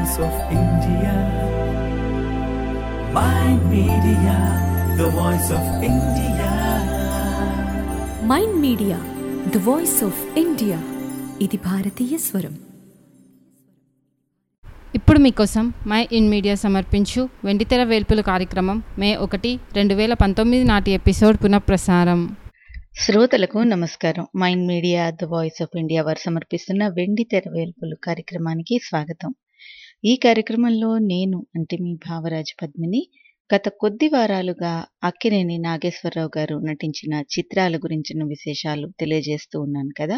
voice of India. My media, the voice of India. Mind Media the voice of India ఇది భారతీయ స్వరం ఇప్పుడు మీకోసం మై ఇన్ మీడియా సమర్పించు వెండితెర వేల్పులు కార్యక్రమం మే ఒకటి రెండు వేల పంతొమ్మిది నాటి ఎపిసోడ్ పునఃప్రసారం శ్రోతలకు నమస్కారం Mind Media the voice of India వారు సమర్పిస్తున్న వెండి తెర వేల్పులు కార్యక్రమానికి స్వాగతం ఈ కార్యక్రమంలో నేను అంటే మీ భావరాజు పద్మిని గత కొద్ది వారాలుగా అక్కినేని నాగేశ్వరరావు గారు నటించిన చిత్రాల గురించిన విశేషాలు తెలియజేస్తూ ఉన్నాను కదా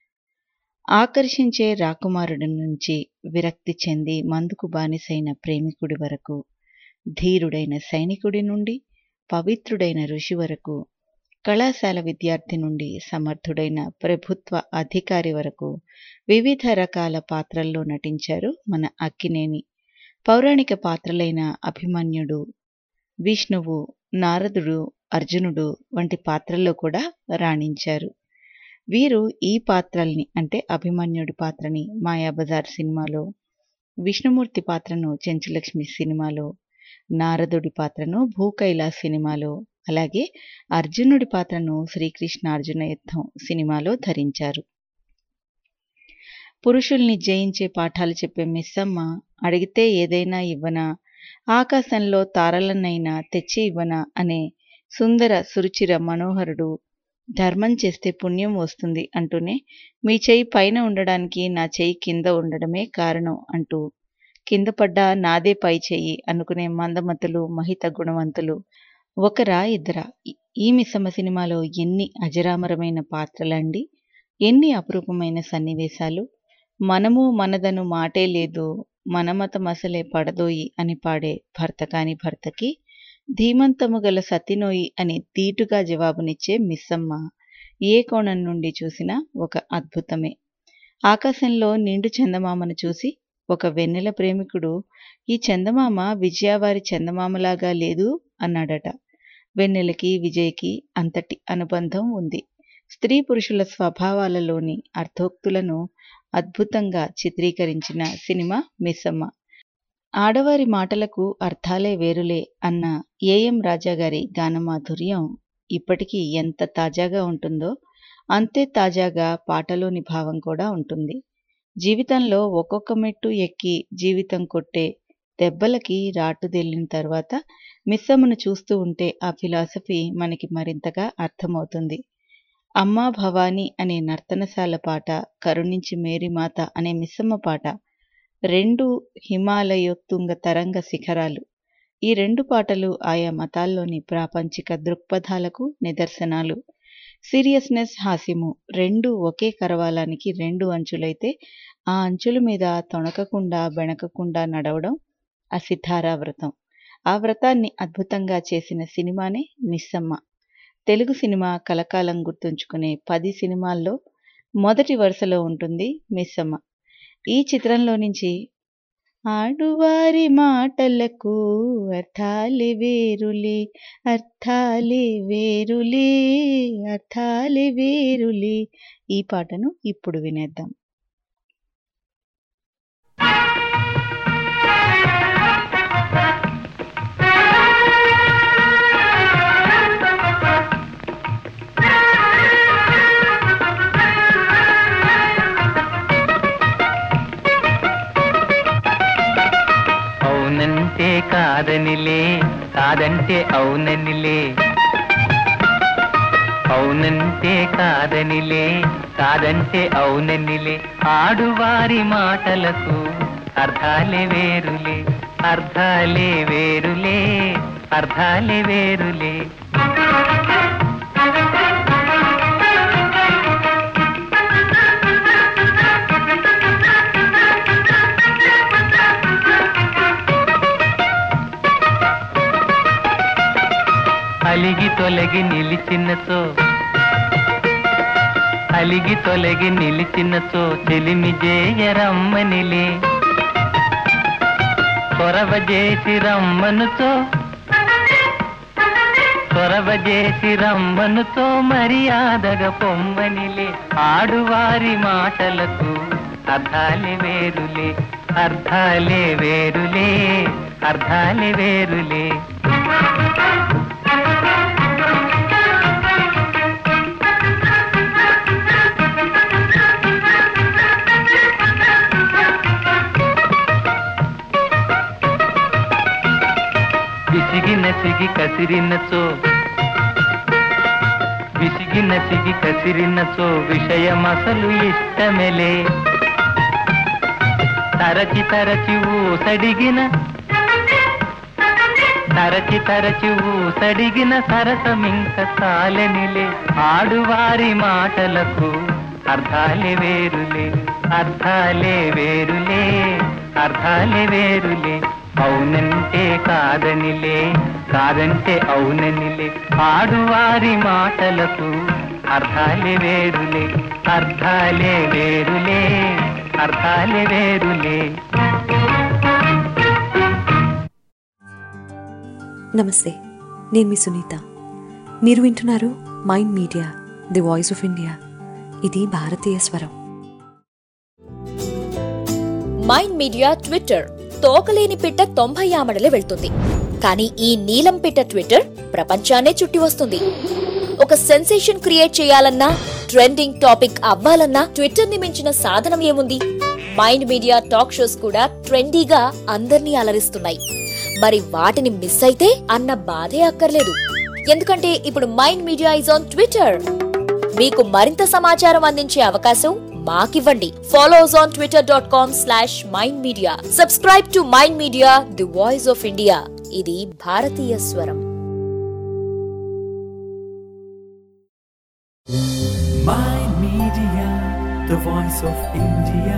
ఆకర్షించే రాకుమారుడి నుంచి విరక్తి చెంది మందుకు బానిసైన ప్రేమికుడి వరకు ధీరుడైన సైనికుడి నుండి పవిత్రుడైన ఋషి వరకు కళాశాల విద్యార్థి నుండి సమర్థుడైన ప్రభుత్వ అధికారి వరకు వివిధ రకాల పాత్రల్లో నటించారు మన అక్కినేని పౌరాణిక పాత్రలైన అభిమన్యుడు విష్ణువు నారదుడు అర్జునుడు వంటి పాత్రల్లో కూడా రాణించారు వీరు ఈ పాత్రల్ని అంటే అభిమన్యుడి పాత్రని మాయాబజార్ సినిమాలో విష్ణుమూర్తి పాత్రను చెంచులక్ష్మి సినిమాలో నారదుడి పాత్రను భూకైలాస్ సినిమాలో అలాగే అర్జునుడి పాత్రను శ్రీకృష్ణ అర్జున యుద్ధం సినిమాలో ధరించారు పురుషుల్ని జయించే పాఠాలు చెప్పే మిస్సమ్మ అడిగితే ఏదైనా ఇవ్వనా ఆకాశంలో తారలనైనా తెచ్చి ఇవ్వనా అనే సుందర సురుచిర మనోహరుడు ధర్మం చేస్తే పుణ్యం వస్తుంది అంటూనే మీ చెయ్యి పైన ఉండడానికి నా చెయ్యి కింద ఉండడమే కారణం అంటూ కింద పడ్డా నాదే పై చెయ్యి అనుకునే మందమతులు మహిత గుణవంతులు ఒకరా ఇద్దరా ఈ మిస్సమ్మ సినిమాలో ఎన్ని అజరామరమైన పాత్రలండి ఎన్ని అపురూపమైన సన్నివేశాలు మనము మనదను మాటే లేదు మనమతం అసలే పడదోయి అని పాడే భర్త కాని భర్తకి ధీమంతము గల సతినోయి అని తీటుగా జవాబునిచ్చే మిస్సమ్మ ఏ కోణం నుండి చూసినా ఒక అద్భుతమే ఆకాశంలో నిండు చందమామను చూసి ఒక వెన్నెల ప్రేమికుడు ఈ చందమామ విజయవారి చందమామలాగా లేదు అన్నాడట వెన్నెలకి విజయ్కి అంతటి అనుబంధం ఉంది స్త్రీ పురుషుల స్వభావాలలోని అర్థోక్తులను అద్భుతంగా చిత్రీకరించిన సినిమా మిస్సమ్మ ఆడవారి మాటలకు అర్థాలే వేరులే అన్న ఏఎం రాజా గారి గానమాధుర్యం ఇప్పటికీ ఎంత తాజాగా ఉంటుందో అంతే తాజాగా పాటలోని భావం కూడా ఉంటుంది జీవితంలో ఒక్కొక్క మెట్టు ఎక్కి జీవితం కొట్టే దెబ్బలకి రాటుదెళ్ళిన తర్వాత మిస్సమ్మను చూస్తూ ఉంటే ఆ ఫిలాసఫీ మనకి మరింతగా అర్థమవుతుంది అమ్మా భవానీ అనే నర్తనశాల పాట కరుణించి మేరీమాత అనే మిస్సమ్మ పాట రెండు హిమాలయోత్తుంగ తరంగ శిఖరాలు ఈ రెండు పాటలు ఆయా మతాల్లోని ప్రాపంచిక దృక్పథాలకు నిదర్శనాలు సీరియస్నెస్ హాస్యము రెండు ఒకే కరవాలానికి రెండు అంచులైతే ఆ అంచుల మీద తొణకకుండా బెణకకుండా నడవడం అసిద్ధారా వ్రతం ఆ వ్రతాన్ని అద్భుతంగా చేసిన సినిమానే మిస్సమ్మ తెలుగు సినిమా కలకాలం గుర్తుంచుకునే పది సినిమాల్లో మొదటి వరుసలో ఉంటుంది మిస్సమ్మ ఈ చిత్రంలో నుంచి ఆడువారి మాటలకు అర్థాలి వేరులే అర్థాలి వేరులే అర్థాలి వేరులే ఈ పాటను ఇప్పుడు వినేద్దాం అవునంటే కాదనిలే కాదంటే అవుననిలే అవునంటే కాదనిలే కాదంటే అవుననిలే ఆడువారి మాటలకు అర్థాలే వేరులే అర్థాలే వేరులే అర్థాలే వేరులే అలిగి తొలగి నిలిచినతో అలిగి తొలగి నిలిచినతో చెలిమి జేయరమ్మనిలే కొరవ చేసి రమ్మనుతో కొరవ చేసి రమ్మనుతో మర్యాదగా పొమ్మనిలే ఆడువారి మాటలకు అర్థాలే వేరులే అర్థాలే వేరులే అర్థాలే వేరులే విసిగి నసిగి కసిరినచో విసిగి నసిగి కసిరినచో విషయమసలు ఇష్టమెలే తరచి తరచి ఊసడిగిన తరచి తరచి ఊసడిగిన సరసమింక సాలెనిలే ఆడువారి మాటలకు అర్థాలే వేరులే అర్థాలే వేరులే అర్థాలే వేరులే అవునంటే కాదనిలే కాదంటే అవుననిలే ఆడువారి మాటలకు అర్థాలే వేరులే అర్థాలే వేరులే అర్థాలే వేరులే నమస్తే నేను మీ సునీత మీరు వింటున్నారు Mind Media the voice of India ఇది భారతీయ స్వరం మైండ్ మీడియా ట్విట్టర్ తోకలేని పిట్ట తొంభై ఆమడలే వెళ్తుంది కానీ ఈ నీలం పిట్ట ట్విట్టర్ ప్రపంచాన్నే చుట్టి వస్తుంది ఒక సెన్సేషన్ క్రియేట్ చేయాలన్నా ట్రెండింగ్ టాపిక్ అవ్వాలన్నా ట్విట్టర్ ని మించిన సాధనం ఏముంది మైండ్ మీడియా టాక్ షోస్ కూడా ట్రెండీగా అందర్నీ అలరిస్తున్నాయి మరి వాటిని మిస్ అయితే అన్న బాధే అక్కర్లేదు ఎందుకంటే ఇప్పుడు Mind Media is on Twitter మీకు మరింత సమాచారం అందించే అవకాశం మాకివ్వండి follow us on Twitter dot com slash Mind Media subscribe to Mind Media the voice of India ఇది భారతీయ స్వరం Mind Media, the voice of India.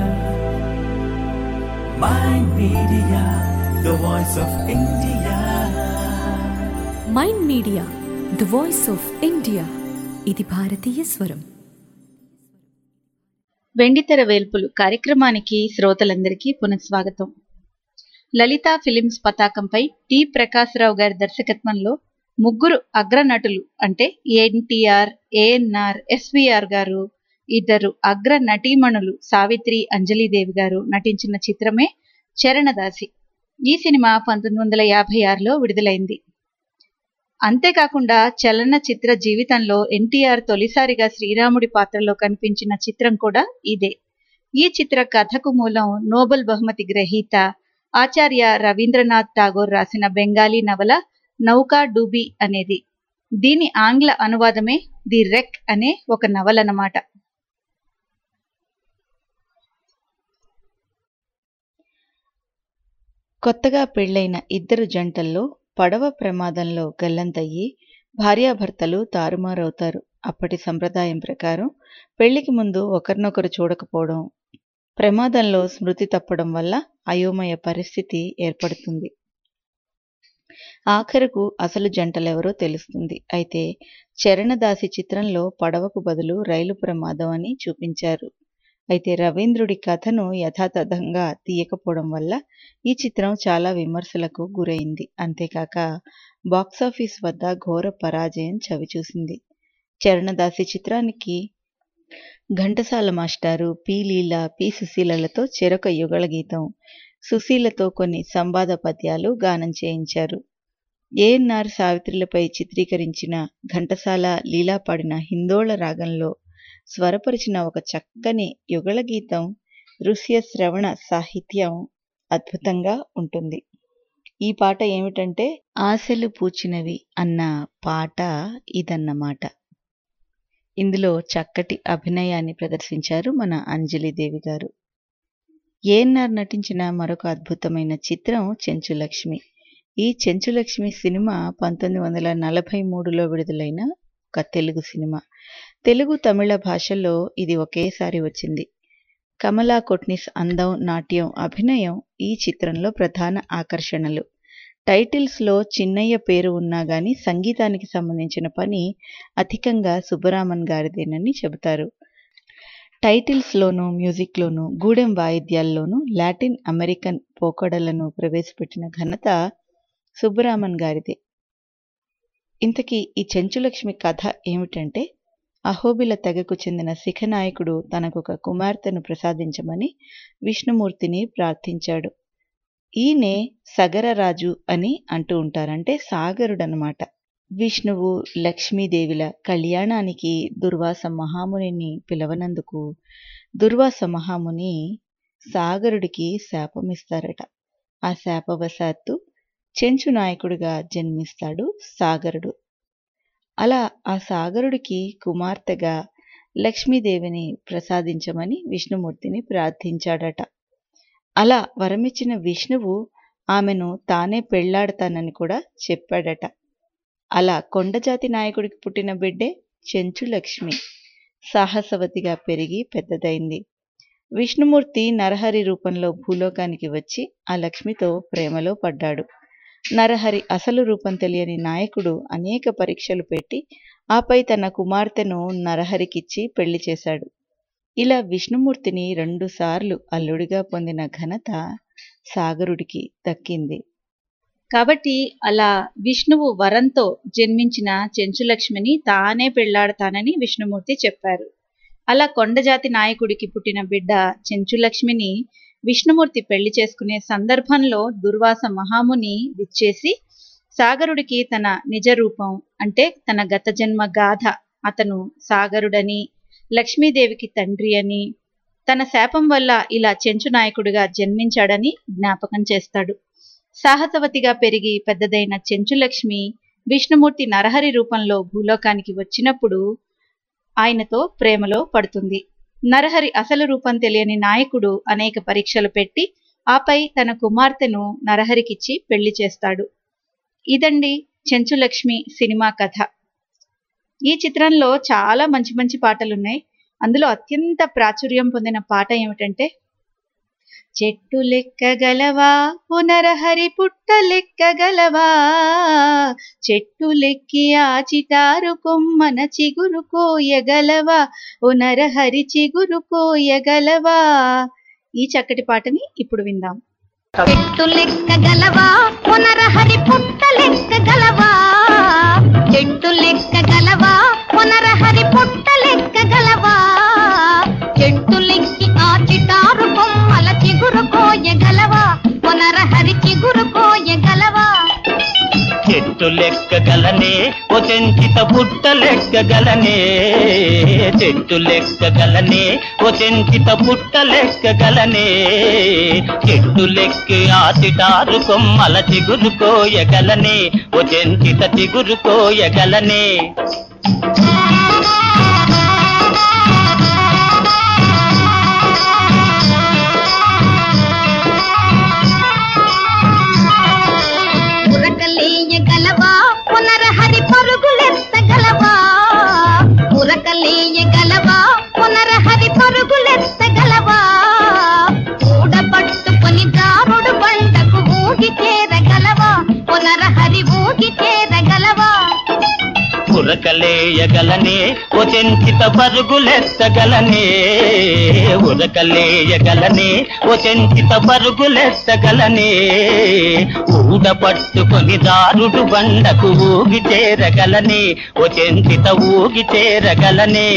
Mind Media, the voice of India. Mind Media the voice of India ఇది భారతీయ స్వరం వెండితెర వేల్పులు కార్యక్రమానికి శ్రోతలందరికీ పునఃస్వాగతం లలిత ఫిలిమ్స్ పతాకంపై టి ప్రకాశ్రావు గారి దర్శకత్వంలో ముగ్గురు అగ్రనటులు అంటే ఎన్టీఆర్ ఏఎన్ఆర్ ఎస్విఆర్ గారు ఇద్దరు అగ్ర నటీమణులు సావిత్రి అంజలీదేవి గారు నటించిన చిత్రమే చరణదాసి ఈ సినిమా పంతొమ్మిది వందల యాభై ఆరులో విడుదలైంది అంతేకాకుండా చలనచిత్ర జీవితంలో ఎన్టీఆర్ తొలిసారిగా శ్రీరాముడి పాత్రలో కనిపించిన చిత్రం కూడా ఇదే ఈ చిత్ర కథకు మూలం నోబెల్ బహుమతి గ్రహీత ఆచార్య రవీంద్రనాథ్ ఠాగూర్ రాసిన బెంగాలీ నవల నౌకా డూబీ అనేది దీని ఆంగ్ల అనువాదమే ది రెక్ అనే ఒక నవల అన్నమాట కొత్తగా పెళ్లైన ఇద్దరు జంటల్లో పడవ ప్రమాదంలో గల్లంతయ్యి భార్యాభర్తలు తారుమారవుతారు అప్పటి సంప్రదాయం ప్రకారం పెళ్లికి ముందు ఒకరినొకరు చూడకపోవడం ప్రమాదంలో స్మృతి తప్పడం వల్ల అయోమయ పరిస్థితి ఏర్పడుతుంది ఆఖరుకు అసలు జంటలెవరో తెలుస్తుంది అయితే చరణదాసి చిత్రంలో పడవకు బదులు రైలు ప్రమాదం అని చూపించారు అయితే రవీంద్రుడి కథను యథాతథంగా తీయకపోవడం వల్ల ఈ చిత్రం చాలా విమర్శలకు గురైంది అంతేకాక బాక్సాఫీస్ వద్ద ఘోర పరాజయం చవిచూసింది చరణదాసి చిత్రానికి ఘంటసాల మాస్టారు పి లీల పి సుశీలలతో చెరొక యుగళ గీతం సుశీలతో కొన్ని సంవాద పద్యాలు గానం చేయించారు ఏఎన్ఆర్ సావిత్రులపై చిత్రీకరించిన ఘంటసాల లీలా పాడిన హిందోళ రాగంలో స్వరపరిచిన ఒక చక్కని యుగళ గీతం దృశ్య శ్రవణ సాహిత్యం అద్భుతంగా ఉంటుంది ఈ పాట ఏమిటంటే ఆశలు పూచినవి అన్న పాట ఇదన్నమాట ఇందులో చక్కటి అభినయాన్ని ప్రదర్శించారు మన అంజలిదేవి గారు ఏఎన్ఆర్ నటించిన మరొక అద్భుతమైన చిత్రం చెంచులక్ష్మి ఈ చెంచులక్ష్మి సినిమా పంతొమ్మిది వందల నలభై మూడులో విడుదలైన ఒక తెలుగు సినిమా తెలుగు తమిళ భాషల్లో ఇది ఒకేసారి వచ్చింది కమలా కొట్నిస్ అందం నాట్యం అభినయం ఈ చిత్రంలో ప్రధాన ఆకర్షణలు టైటిల్స్లో చిన్నయ్య పేరు ఉన్నా గాని సంగీతానికి సంబంధించిన పని అధికంగా సుబ్బరామన్ గారిదేనని చెబుతారు టైటిల్స్లోనూ మ్యూజిక్లోనూ గూడెం వాయిద్యాల్లోనూ లాటిన్ అమెరికన్ పోకడలను ప్రవేశపెట్టిన ఘనత సుబ్బరామన్ గారిదే ఇంతకీ ఈ చెంచులక్ష్మి కథ ఏమిటంటే అహోబిల తెగకు చెందిన శిఖనాయకుడు తనకొక కుమార్తెను ప్రసాదించమని విష్ణుమూర్తిని ప్రార్థించాడు ఈయనే సగరరాజు అని అంటూ ఉంటారంటే సాగరుడనమాట విష్ణువు లక్ష్మీదేవిల కళ్యాణానికి దుర్వాస మహామునిని పిలవనందుకు దుర్వాస మహాముని సాగరుడికి శాపమిస్తారట ఆ శాపవశాత్తు చెంచు నాయకుడిగా జన్మిస్తాడు సాగరుడు అలా ఆ సాగరుడికి కుమార్తెగా లక్ష్మీదేవిని ప్రసాదించమని విష్ణుమూర్తిని ప్రార్థించాడట అలా వరమిచ్చిన విష్ణువు ఆమెను తానే పెళ్లాడతానని కూడా చెప్పాడట అలా కొండజాతి నాయకుడికి పుట్టిన బిడ్డే చెంచు లక్ష్మి సాహసవతిగా పెరిగి పెద్దదైంది విష్ణుమూర్తి నరహరి రూపంలో భూలోకానికి వచ్చి ఆ లక్ష్మితో ప్రేమలో పడ్డాడు నరహరి అసలు రూపం తెలియని నాయకుడు అనేక పరీక్షలు పెట్టి ఆపై తన కుమార్తెను నరహరికిచ్చి పెళ్లి చేశాడు ఇలా విష్ణుమూర్తిని రెండుసార్లు అల్లుడిగా పొందిన ఘనత సాగరుడికి దక్కింది కాబట్టి అలా విష్ణువు వరంతో జన్మించిన చెంచులక్ష్మిని తానే పెళ్లాడతానని విష్ణుమూర్తి చెప్పారు అలా కొండజాతి నాయకుడికి పుట్టిన బిడ్డ చెంచులక్ష్మిని విష్ణుమూర్తి పెళ్లి చేసుకునే సందర్భంలో దుర్వాస మహాముని విచ్చేసి సాగరుడికి తన నిజ రూపం అంటే తన గత జన్మ గాథ అతను సాగరుడని లక్ష్మీదేవికి తండ్రి అని తన శాపం వల్ల ఇలా చెంచు నాయకుడిగా జన్మించాడని జ్ఞాపకం చేస్తాడు సాహసవతిగా పెరిగి పెద్దదైన చెంచులక్ష్మి విష్ణుమూర్తి నరహరి రూపంలో భూలోకానికి వచ్చినప్పుడు ఆయనతో ప్రేమలో పడుతుంది నరహరి అసలు రూపం తెలియని నాయకుడు అనేక పరీక్షలు పెట్టి ఆపై తన కుమార్తెను నరహరికిచ్చి పెళ్లి చేస్తాడు ఇదండి చెంచులక్ష్మి సినిమా కథ ఈ చిత్రంలో చాలా మంచి మంచి పాటలున్నాయి అందులో అత్యంత ప్రాచుర్యం పొందిన పాట ఏమిటంటే చెట్టు లెక్కగలవా పునరహరి పుట్ట లెక్కగలవా చెట్టు లెక్కి ఆ చిటారు కొమ్మన చిగురు కోయగలవా పునరహరి చిగురు కోయగలవా ఈ చక్కటి పాటని ఇప్పుడు విందాం చెట్టు లెక్క గలవా పునరహరి పుట్ట లెక్క గలవా చెట్టు లెక్క గలవా పునరహరి పుట్ట లెక్క గలవా చెట్టు లెక్కి ఆ చిటారు కొమ్మల చిగురు కోయగలవా పునరహరి చిగురు కోయగలవా చెట్టు లెక్కగలనే ఓ చెంచిత పుట్ట లెక్కగలనే చెట్టు లెక్కగలనే ఓ చెంచిత పుట్ట లెక్కగలనే చెట్టు లెక్కి ఆసిటారు కొమ్మల చిగురు కోయగలనే ఓ చెంచిత చిగురు కోయగలనే ఉరకలేయగలవా పునరహరి పరుగులెత్తగలవా ఉరకలేయగలవా పునరహరి పరుగులెత్తగలవా ఊడబట్టుకొని దారుడు బండకు ఊగి చేరగలవా పునరహరి ఊగి చేరగలవా ఉరకలేయగలనే ఓ చెంచిత పరుగులెత్తగలనే ఉరకలేయగలనే ఓ చెంచిత పరుగులెత్తగలనే ఊడ పట్టుకొని దారుడు బండకు ఊగి చేరగలనే ఓ చెంచిత ఊగి చేరగలనే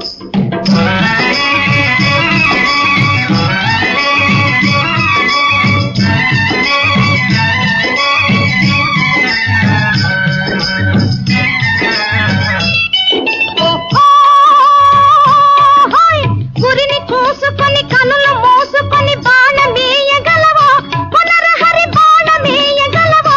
ఓహోయ్! గురిని చూసుకొని కనులు మూసుకొని బాణమేయగలవా పునరహరి బాణమేయగలవా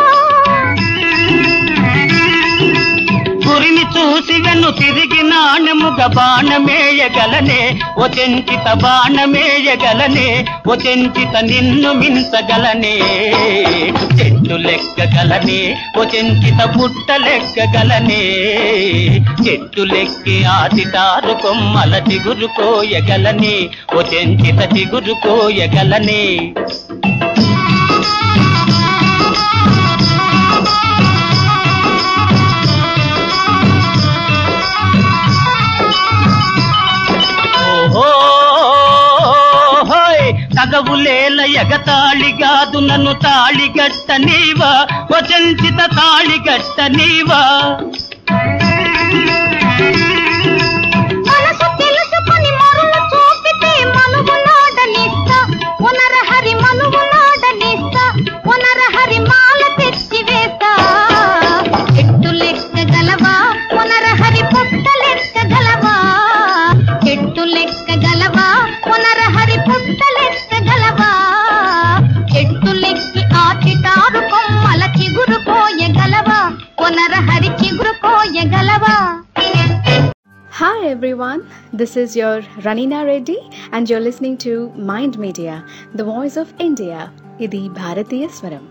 గురిని చూసి వెన్ను తిరిగి నాణముగ బాణమేయగలనే ఓ చెంచిత బాణమేయగలనే ఓ చెంచిత నిన్ను మించగలనే చెట్టు లెక్కగలనే ఓ చెంచిత పుట్ట లెక్కగలనే చెట్టు లెక్కి ఆసిటారు కొమ్మల చిగురు కోయగలనే ఓ చెంచిత చిగురు కోయగలనే ఓహోయ్ తగవులేల ఎగతాళిగాదు నన్ను తాళిగట్ట నీవా వచంచిత తాళిగట్ట నీవా everyone. This is your Ranina Reddy, and you're listening to Mind Media, the voice of India. ఇది భారతీయ స్వరం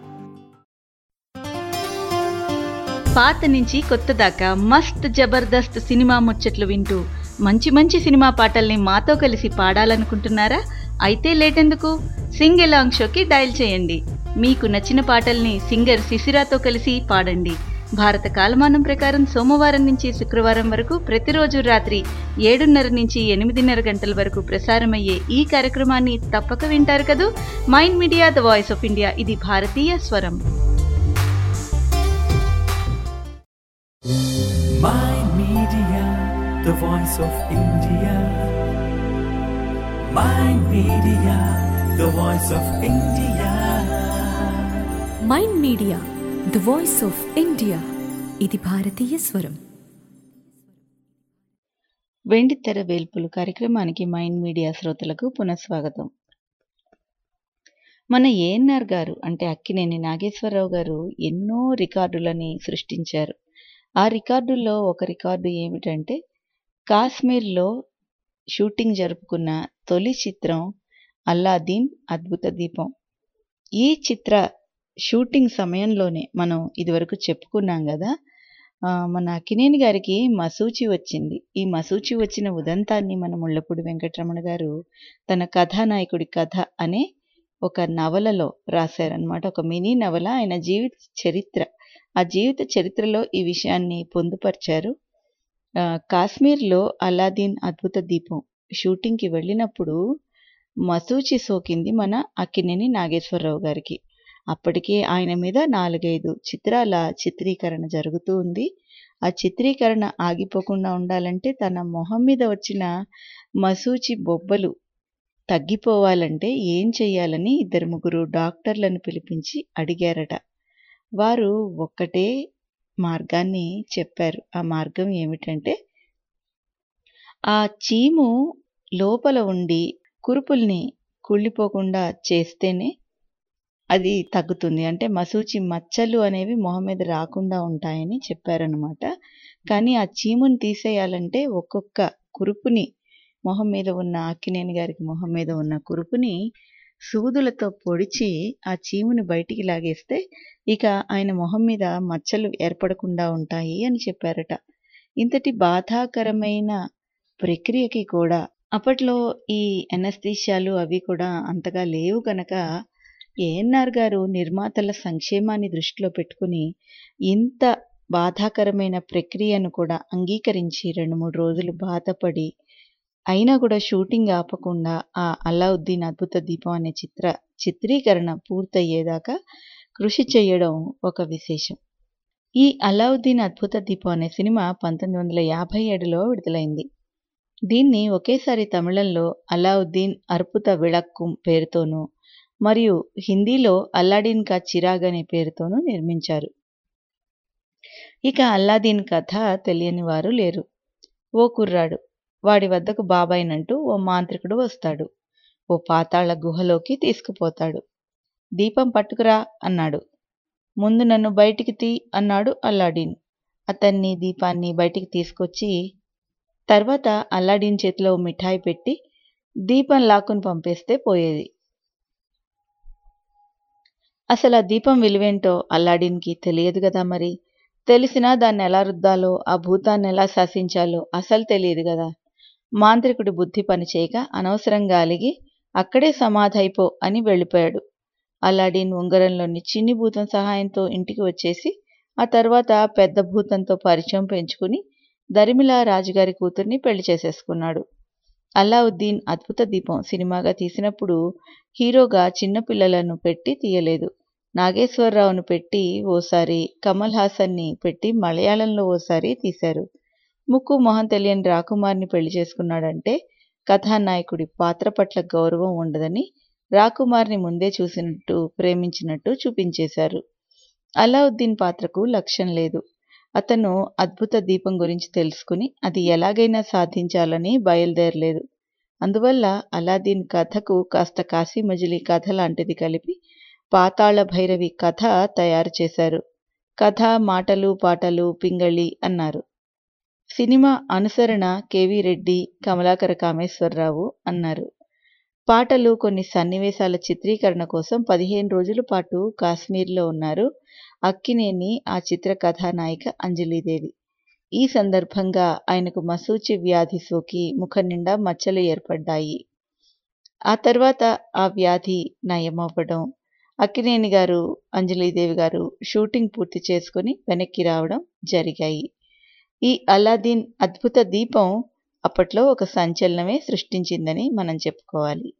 పాత నుంచి కొత్త దాకా మస్త్ జబర్దస్త్ సినిమా ముచ్చట్లు వింటూ మంచి మంచి సినిమా పాటల్ని మాతో కలిసి పాడాలనుకుంటున్నారా అయితే లేటెందుకు సింగ్ ఎలాంగ్ షోకి డయల్ చేయండి మీకు నచ్చిన పాటల్ని సింగర్ శిశిరాతో కలిసి పాడండి భారత కాలమానం ప్రకారం సోమవారం నుంచి శుక్రవారం వరకు ప్రతిరోజు రాత్రి ఏడున్నర నుంచి ఎనిమిదిన్నర గంటల వరకు ప్రసారమయ్యే ఈ కార్యక్రమాన్ని తప్పక వింటారు కదూ Mind Media the voice of India ఇది భారతీయ స్వరం Mind Media, the voice of India. Mind Media, the voice of India. Mind Media the voice of India ఇది భారతీయ స్వరం వెండి తెర వేల్పులు కార్యక్రమానికి మైండ్ మీడియా శ్రోతలకు పునఃస్వాగతం మన ఏఎన్ఆర్ గారు అంటే అక్కినేని నాగేశ్వరరావు గారు ఎన్నో రికార్డులని సృష్టించారు ఆ రికార్డుల్లో ఒక రికార్డు ఏమిటంటే కాశ్మీర్లో షూటింగ్ జరుపుకున్న తొలి చిత్రం అల్లాదీన్ అద్భుత దీపం ఈ చిత్ర షూటింగ్ సమయంలోనే మనం ఇదివరకు చెప్పుకున్నాం కదా ఆ, మన అక్కినేని గారికి మసూచి వచ్చింది ఈ మసూచి వచ్చిన ఉదంతాన్ని మన ముళ్ళపూడి వెంకటరమణ గారు తన కథానాయకుడి కథ అనే ఒక నవలలో రాశారనమాట ఒక మినీ నవల ఆయన జీవిత చరిత్ర ఆ జీవిత చరిత్రలో ఈ విషయాన్ని పొందుపరిచారు ఆ, కాశ్మీర్లో అలాదీన్ అద్భుత దీపం షూటింగ్కి వెళ్ళినప్పుడు మసూచి సోకింది మన అక్కినేని నాగేశ్వరరావు గారికి అప్పటికే ఆయన మీద నాలుగైదు చిత్రాల చిత్రీకరణ జరుగుతూ ఉంది ఆ చిత్రీకరణ ఆగిపోకుండా ఉండాలంటే తన మొహం మీద వచ్చిన మసూచి బొబ్బలు తగ్గిపోవాలంటే ఏం చెయ్యాలని ఇద్దరు ముగ్గురు డాక్టర్లను పిలిపించి అడిగారట వారు ఒక్కటే మార్గాన్ని చెప్పారు ఆ మార్గం ఏమిటంటే ఆ చీము లోపల ఉండి కురుపుల్ని కుళ్ళిపోకుండా చేస్తేనే అది తగ్గుతుంది అంటే మసూచి మచ్చలు అనేవి మొహం మీద రాకుండా ఉంటాయని చెప్పారనమాట కానీ ఆ చీముని తీసేయాలంటే ఒక్కొక్క కురుపుని మొహం మీద ఉన్న అక్కినేని గారికి మొహం మీద ఉన్న కురుపుని సూదులతో పొడిచి ఆ చీముని బయటికి లాగేస్తే ఇక ఆయన మొహం మీద మచ్చలు ఏర్పడకుండా ఉంటాయి అని చెప్పారట ఇంతటి బాధాకరమైన ప్రక్రియకి కూడా అప్పట్లో ఈ ఎనస్థీషియాలు అవి కూడా అంతగా లేవు కనుక ఏఎన్ఆర్ గారు నిర్మాతల సంక్షేమాన్ని దృష్టిలో పెట్టుకుని ఇంత బాధాకరమైన ప్రక్రియను కూడా అంగీకరించి రెండు మూడు రోజులు బాధపడి అయినా కూడా షూటింగ్ ఆపకుండా ఆ అలావుద్దీన్ అద్భుత దీపం అనే చిత్ర చిత్రీకరణ పూర్తయ్యేదాకా కృషి చేయడం ఒక విశేషం ఈ అలావుద్దీన్ అద్భుత దీపం అనే సినిమా పంతొమ్మిది వందల యాభై ఏడులో విడుదలైంది దీన్ని ఒకేసారి తమిళంలో అలావుద్దీన్ అర్పుత విళక్కుం పేరుతోనూ మరియు హిందీలో అల్లాడిన్ కా చిరాగ్ అనే పేరుతోనూ నిర్మించారు ఇక అల్లాదీన్ కథ తెలియని వారు లేరు ఓ కుర్రాడు వాడి వద్దకు బాబాయినంటూ ఓ మాంత్రికుడు వస్తాడు ఓ పాతాళ గుహలోకి తీసుకుపోతాడు దీపం పట్టుకురా అన్నాడు ముందు నన్ను బయటికి తీ అన్నాడు అల్లాడిన్ అతన్ని దీపాన్ని బయటికి తీసుకొచ్చి తర్వాత అల్లాడిన్ చేతిలో ఓ మిఠాయి పెట్టి దీపం లాక్కుని పంపేస్తే పోయేది అసలు ఆ దీపం విలువేంటో అల్లాడిన్కి తెలియదు కదా మరి తెలిసినా దాన్ని ఎలా రుద్దాలో ఆ భూతాన్ని ఎలా శాసించాలో అసలు తెలియదు కదా మాంత్రికుడి బుద్ధి పనిచేయక అనవసరంగా అలిగి అక్కడే సమాధైపో అని వెళ్ళిపోయాడు అల్లాడిన్ ఉంగరంలోని చిన్ని భూతం సహాయంతో ఇంటికి వచ్చేసి ఆ తర్వాత పెద్ద భూతంతో పరిచయం పెంచుకుని దరిమిలా రాజుగారి కూతుర్ని పెళ్లి చేసేసుకున్నాడు అల్లావుద్దీన్ అద్భుత దీపం సినిమాగా తీసినప్పుడు హీరోగా చిన్నపిల్లలను పెట్టి తీయలేదు నాగేశ్వరరావును పెట్టి ఓసారి కమల్ హాసన్ని పెట్టి మలయాళంలో ఓసారి తీశారు ముక్కు మొహం తెలియని రాకుమార్ని పెళ్లి చేసుకున్నాడంటే కథానాయకుడి పాత్ర పట్ల గౌరవం ఉండదని రాకుమార్ని ముందే చూసినట్టు ప్రేమించినట్టు చూపించేశారు అలావుద్దీన్ పాత్రకు లక్ష్యం లేదు అతను అద్భుత దీపం గురించి తెలుసుకుని అది ఎలాగైనా సాధించాలని బయలుదేరలేదు అందువల్ల అలాదీన్ కథకు కాస్త కాశీ మజిలీ కథ లాంటిది కలిపి పాతాళ భైరవి కథ తయారు చేశారు కథ మాటలు పాటలు పింగళి అన్నారు సినిమా అనుసరణ కెవి రెడ్డి కమలాకర కామేశ్వరరావు అన్నారు పాటలు కొన్ని సన్నివేశాల చిత్రీకరణ కోసం పదిహేను రోజుల పాటు కాశ్మీర్లో ఉన్నారు అక్కినేని ఆ చిత్ర కథానాయిక అంజలీదేవి ఈ సందర్భంగా ఆయనకు మసూచి వ్యాధి సోకి ముఖం నిండా మచ్చలు ఏర్పడ్డాయి ఆ తర్వాత ఆ వ్యాధి నయమవ్వడం అక్కినేని గారు అంజలీదేవి గారు షూటింగ్ పూర్తి చేసుకుని వెనక్కి రావడం జరిగాయి ఈ అలాదీన్ అద్భుత దీపం అప్పట్లో ఒక సంచలనమే సృష్టించిందని మనం చెప్పుకోవాలి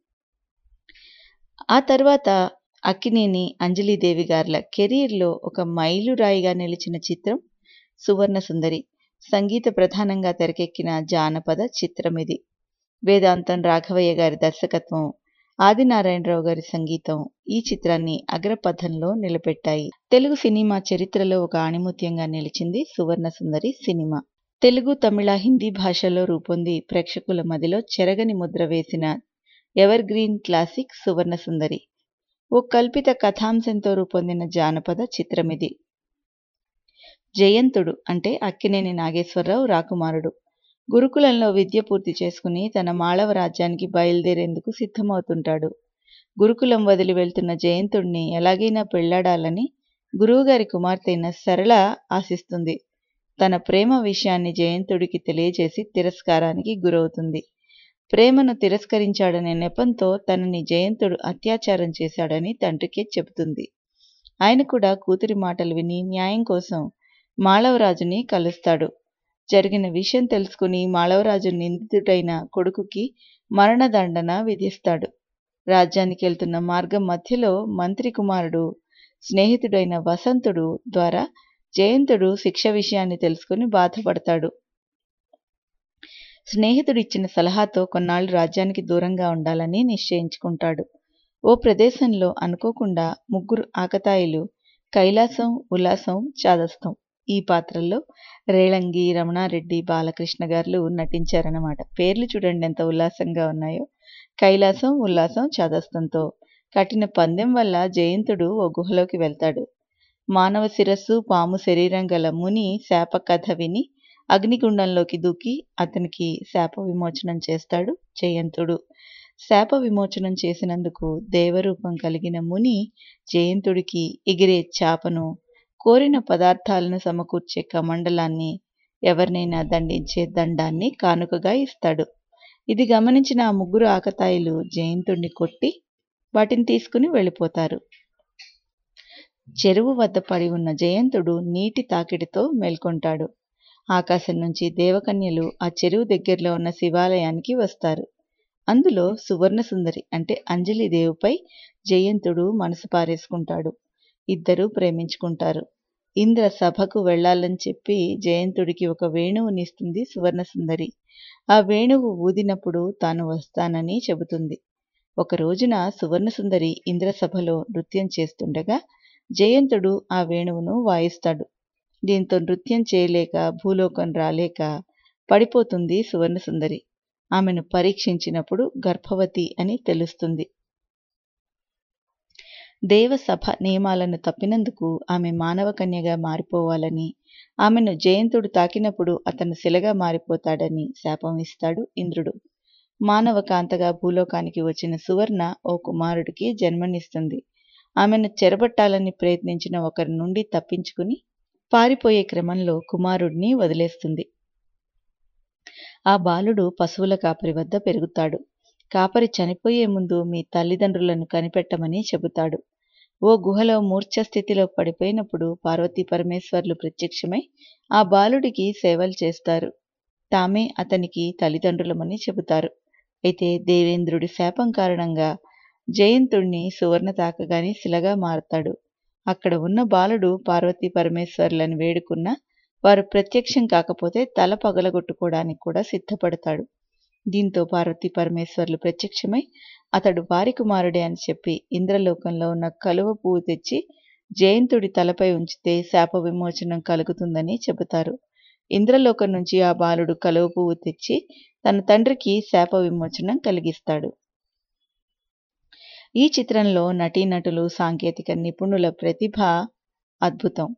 ఆ తర్వాత అక్కినేని అంజలీదేవి గార్ల కెరీర్లో ఒక మైలురాయిగా నిలిచిన చిత్రం సువర్ణ సుందరి సంగీత ప్రధానంగా తెరకెక్కిన జానపద చిత్రం ఇది వేదాంతం రాఘవయ్య గారి దర్శకత్వం ఆదినారాయణరావు గారి సంగీతం ఈ చిత్రాన్ని అగ్రపథంలో నిలబెట్టాయి తెలుగు సినిమా చరిత్రలో ఒక ఆణిముత్యంగా నిలిచింది సువర్ణ సుందరి సినిమా తెలుగు తమిళ హిందీ భాషలో రూపొంది ప్రేక్షకుల మదిలో చెరగని ముద్ర వేసిన evergreen classic Suvarna Sundari ఓ కల్పిత కథాంశంతో రూపొందిన జానపద చిత్రమిది జయంతుడు అంటే అక్కినేని నాగేశ్వరరావు రాకుమారుడు గురుకులంలో విద్య పూర్తి చేసుకుని తన మాళవ రాజ్యానికి బయలుదేరేందుకు సిద్ధమవుతుంటాడు గురుకులం వదిలి వెళ్తున్న జయంతుడిని ఎలాగైనా పెళ్లాడాలని గురువుగారి కుమార్తె అయిన సరళ ఆశిస్తుంది తన ప్రేమ విషయాన్ని జయంతుడికి తెలియజేసి తిరస్కారానికి గురవుతుంది ప్రేమను తిరస్కరించాడనే నెపంతో తనని జయంతుడు అత్యాచారం చేశాడని తండ్రికి చెబుతుంది ఆయన కూడా కూతురి మాటలు విని న్యాయం కోసం మాళవరాజుని కలుస్తాడు జరిగిన విషయం తెలుసుకుని మాళవరాజు నిందితుడైన కొడుకుకి మరణదండన విధిస్తాడు రాజ్యానికి వెళ్తున్న మార్గం మధ్యలో మంత్రి కుమారుడు స్నేహితుడైన వసంతుడు ద్వారా జయంతుడు శిక్ష విషయాన్ని తెలుసుకుని బాధపడతాడు స్నేహితుడు ఇచ్చిన సలహాతో కొన్నాళ్ళు రాజ్యానికి దూరంగా ఉండాలని నిశ్చయించుకుంటాడు ఓ ప్రదేశంలో అనుకోకుండా ముగ్గురు ఆకతాయిలు కైలాసం ఉల్లాసం చాదస్తం ఈ పాత్రల్లో రేళంగి రమణారెడ్డి బాలకృష్ణ గారు నటించారన్నమాట పేర్లు చూడండి ఎంత ఉల్లాసంగా ఉన్నాయో కైలాసం ఉల్లాసం చాదస్తంతో కట్టిన పందెం వల్ల జయంతుడు ఓ గుహలోకి వెళ్తాడు మానవ శిరస్సు పాము శరీరం గల ముని శాప కథ విని అగ్నిగుండంలోకి దూకి అతనికి శాప విమోచనం చేస్తాడు జయంతుడు శాప విమోచనం చేసినందుకు దేవరూపం కలిగిన ముని జయంతుడికి ఎగిరే చాపను కోరిన పదార్థాలను సమకూర్చే కమండలాన్ని ఎవరినైనా దండించే దండాన్ని కానుకగా ఇస్తాడు ఇది గమనించిన ఆ ముగ్గురు ఆకతాయిలు జయంతుడిని కొట్టి వాటిని తీసుకుని వెళ్ళిపోతారు చెరువు వద్ద పడి ఉన్న జయంతుడు నీటి తాకిడితో మేల్కొంటాడు ఆకాశం నుంచి దేవకన్యలు ఆ చెరువు దగ్గరలో ఉన్న శివాలయానికి వస్తారు అందులో సువర్ణ సుందరి అంటే అంజలిదేవిపై జయంతుడు మనసు పారేసుకుంటాడు ఇద్దరూ ప్రేమించుకుంటారు ఇంద్ర సభకు వెళ్ళాలని చెప్పి జయంతుడికి ఒక వేణువునిస్తుంది సువర్ణ సుందరి ఆ వేణువు ఊదినప్పుడు తాను వస్తానని చెబుతుంది ఒక రోజున సువర్ణ సుందరి ఇంద్రసభలో నృత్యం చేస్తుండగా జయంతుడు ఆ వేణువును వాయిస్తాడు దీంతో నృత్యం చేయలేక భూలోకం రాలేక పడిపోతుంది సువర్ణ సుందరి ఆమెను పరీక్షించినప్పుడు గర్భవతి అని తెలుస్తుంది దేవసభ నియమాలను తప్పినందుకు ఆమె మానవ కన్యగా మారిపోవాలని ఆమెను జయంతుడు తాకినప్పుడు అతను శిలగా మారిపోతాడని శాపం ఇస్తాడు ఇంద్రుడు మానవ కాంతగా భూలోకానికి వచ్చిన సువర్ణ ఓ కుమారుడికి జన్మనిస్తుంది ఆమెను చెరబట్టాలని ప్రయత్నించిన ఒకరి నుండి తప్పించుకుని పారిపోయే క్రమంలో కుమారుడిని వదిలేస్తుంది ఆ బాలుడు పశువుల కాపరి వద్ద పెరుగుతాడు కాపరి చనిపోయే ముందు మీ తల్లిదండ్రులను కనిపెట్టమని చెబుతాడు ఓ గుహలో మూర్ఛ స్థితిలో పడిపోయినప్పుడు పార్వతీ పరమేశ్వర్లు ప్రత్యక్షమై ఆ బాలుడికి సేవలు చేస్తారు తామే అతనికి తల్లిదండ్రులమని చెబుతారు అయితే దేవేంద్రుడి శాపం కారణంగా జయంతుణ్ణి సువర్ణ తాకగానే శిలగా మారతాడు అక్కడ ఉన్న బాలుడు పార్వతీ పరమేశ్వర్లను వేడుకున్న వారు ప్రత్యక్షం కాకపోతే తల పగలగొట్టుకోవడానికి కూడా సిద్ధపడతాడు దీంతో పార్వతీ పరమేశ్వర్లు ప్రత్యక్షమై అతడు వారి కుమారుడే అని చెప్పి ఇంద్రలోకంలో ఉన్న కలువ పువ్వు తెచ్చి జయంతుడి తలపై ఉంచితే శాప విమోచనం కలుగుతుందని చెబుతారు ఇంద్రలోకం నుంచి ఆ బాలుడు కలువ పువ్వు తెచ్చి తన తండ్రికి శాప విమోచనం కలిగిస్తాడు ఈ చిత్రంలో నటీనటులు సాంకేతిక నిపుణుల ప్రతిభ అద్భుతం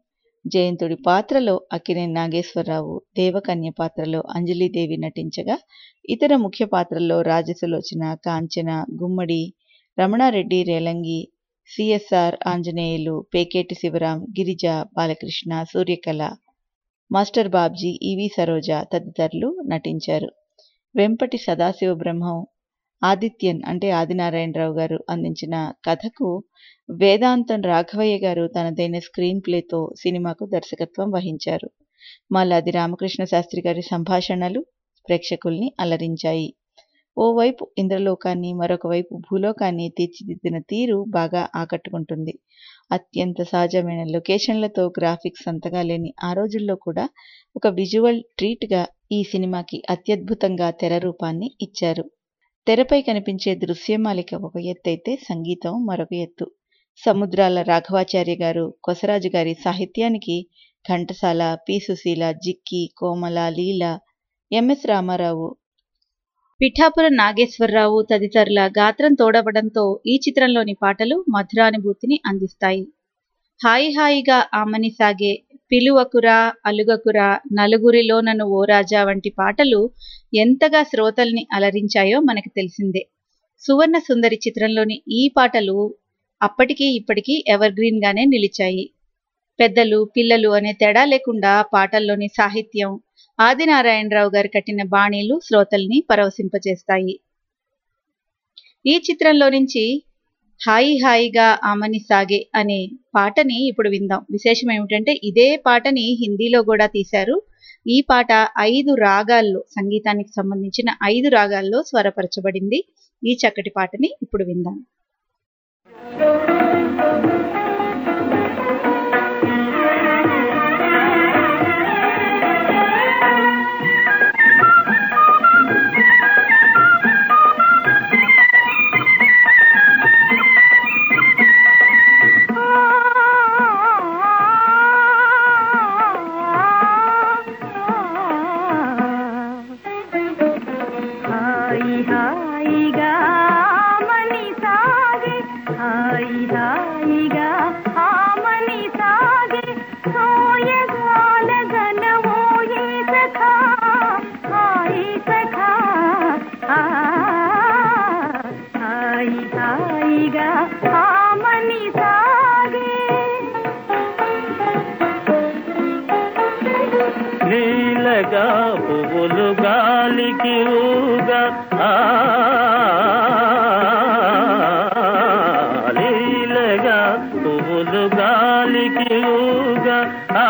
జయంతుడి పాత్రలో అక్కినేని నాగేశ్వరరావు దేవకన్య పాత్రలో అంజలీదేవి నటించగా ఇతర ముఖ్య పాత్రల్లో Rajasulochana Kanchana Gummadi Ramanareddy Relangi C S R Anjaneyulu Peketi Sivaram Girija Balakrishna Suryakala master Babji E V Saroja తదితరులు నటించారు వెంపటి సదాశివ బ్రహ్మం ఆదిత్యన్ అంటే ఆదినారాయణరావు గారు అందించిన కథకు వేదాంతం రాఘవయ్య గారు తనదైన స్క్రీన్ ప్లేతో సినిమాకు దర్శకత్వం వహించారు మల్లాది రామకృష్ణ శాస్త్రి గారి సంభాషణలు ప్రేక్షకుల్ని అలరించాయి ఓవైపు ఇంద్రలోకాన్ని మరొక వైపు భూలోకాన్ని తీర్చిదిద్దిన తీరు బాగా ఆకట్టుకుంటుంది అత్యంత సహజమైన లొకేషన్లతో గ్రాఫిక్స్ అంతగా లేని ఆ రోజుల్లో కూడా ఒక విజువల్ ట్రీట్గా ఈ సినిమాకి అత్యద్భుతంగా తెర రూపాన్ని ఇచ్చారు తెరపై కనిపించే దృశ్యమాలిక ఒక ఎత్తు అయితే సంగీతం మరొక ఎత్తు సముద్రాల రాఘవాచార్య గారు కొసరాజు గారి సాహిత్యానికి ఘంటసాల పి సుశీల జిక్కి కోమల లీల ఎంఎస్ రామారావు పిఠాపుర నాగేశ్వరరావు తదితరుల గాత్రం తోడవడంతో ఈ చిత్రంలోని పాటలు మధురానుభూతిని అందిస్తాయి హాయి హాయిగా ఆమని సాగే పిలువకురా అలుగకురా నలుగురిలో నన్ను ఓ రాజా వంటి పాటలు ఎంతగా శ్రోతల్ని అలరించాయో మనకు తెలిసిందే సువర్ణ సుందరి చిత్రంలోని ఈ పాటలు అప్పటికీ ఇప్పటికీ ఎవర్ గ్రీన్ గానే నిలిచాయి పెద్దలు పిల్లలు అనే తేడా లేకుండా పాటల్లోని సాహిత్యం ఆదినారాయణరావు గారు కట్టిన బాణీలు శ్రోతల్ని పరవశింపజేస్తాయి ఈ చిత్రంలో నుంచి హాయి హాయిగా ఆమని సాగే అనే పాటని ఇప్పుడు విందాం విశేషం ఏమిటంటే ఇదే పాటని హిందీలో కూడా తీశారు ఈ పాట ఐదు రాగాల్లో సంగీతానికి సంబంధించిన ఐదు రాగాల్లో స్వరపరచబడింది ఈ చక్కటి పాటని ఇప్పుడు విందాం హాయి హాయిగా ఆమని సాగే హాయి హాయిగా ఆమని సాగే సోయగాల గనవోయే సఖా హాయి సఖా ఆ, హాయి హాయిగా ఆమని సాగే నీలగా పువ్వులు గాలికి ఊగా ఆ, నీలగా పువ్వులు గాలికి ఊగా ఆ,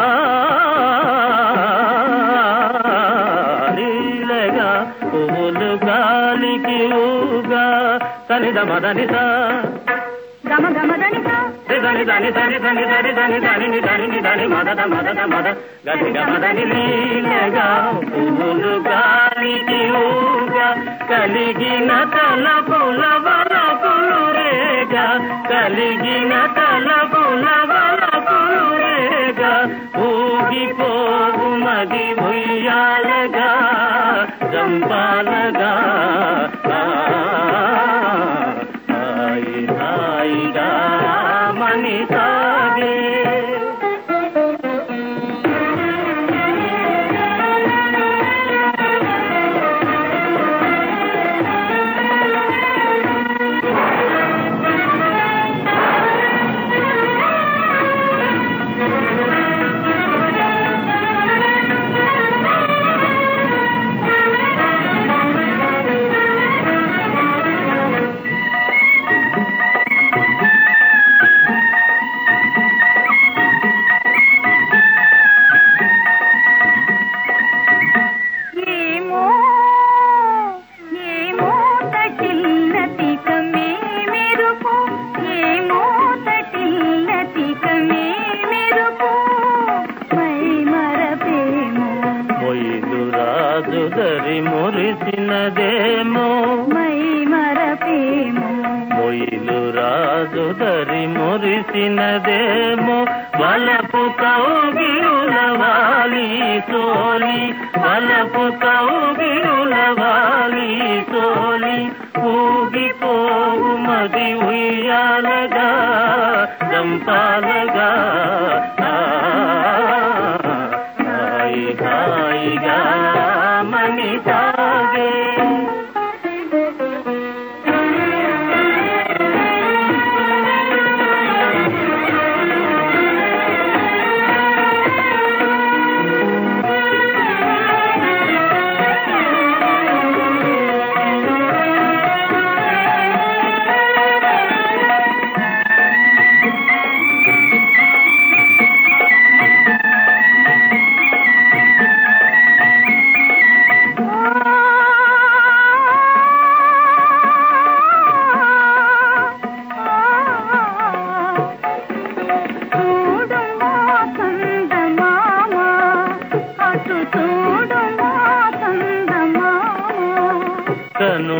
నీలగా పువ్వులు గాలికి ఊగా సనిద మదనిసా గమ గమ దనిసా దని దని దని దని దని దని దని ని దని ని దని మదద మదద మద గది గమదని లీలగా పువ్వులు గాలికి ఊగా కలిగిన తలపుల వలపులు రేగా కలిగిన తలపుల వలపులు రేగా ఊగిపోవు మది ఉయ్యాలగా జంపాలగా ఆ, హాయి హాయిగా మని సాగే ఏమో ఏమో తటిల్లతికమే మెరుపు ఏమో తటిల్లతికమే మెరుపు మై మరపేమో మొయ్లు రాజు దరి మురిసినదేమో మై మరపేమో మొయ్లు రాజు దరి మురిసినదేమో వలపు కౌగిరులవాలి సోలి వలపు కౌగిరులవాలి సోలి ఊగిపోవు మది ఉయ్యాలగా జంపాలగా ఆ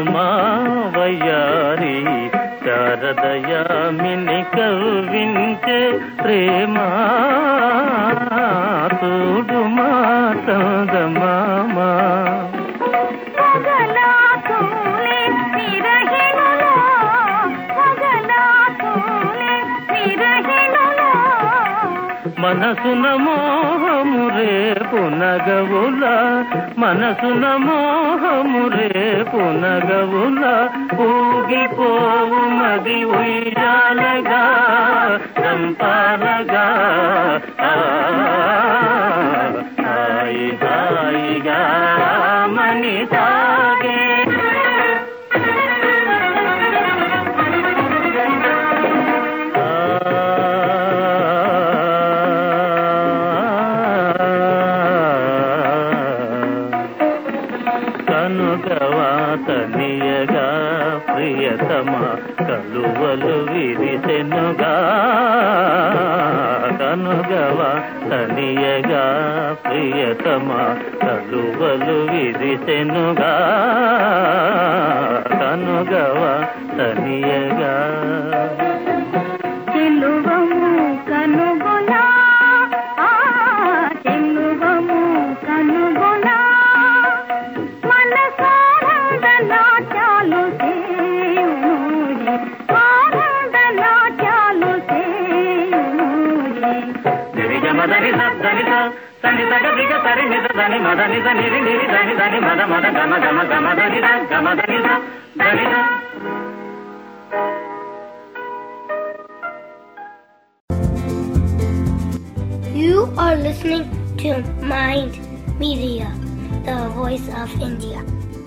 మా వయ్యారి శారదయామిని కవ్వించే ప్రేమ తోడు మా చందమామా పగలాతోనే విరహిణులో పగలాతోనే విరహిణులో మనసున మోహము రేపు నగవుల మనసున మోహము రేపు నగవుల ఊగిపోవు మది ఉయ్యాలగా చంపాలగా ఆ, హాయి హాయిగా మని సాగే కనుగవాతనియగా ప్రియతమ కలువలు విరిసెనుగా కనుగవా తనియగా ప్రియతమ కలువలు విరిసెనుగా కనుగవా తనియగా చెలువము కనుగొనా ఆ చెలువము కనుగొనా మనసానంద నాట్యాలు సేయునురి ఆనంద నాట్యాలు సేయునురి నిరిగమదని సని సని సగ దిగ సరి నిద దని మద నిద నిరి నిరి దని దని మద మద గమ గమ గమ దని ద గమ దని ద దని ద You are listening to Mind Media, the voice of India.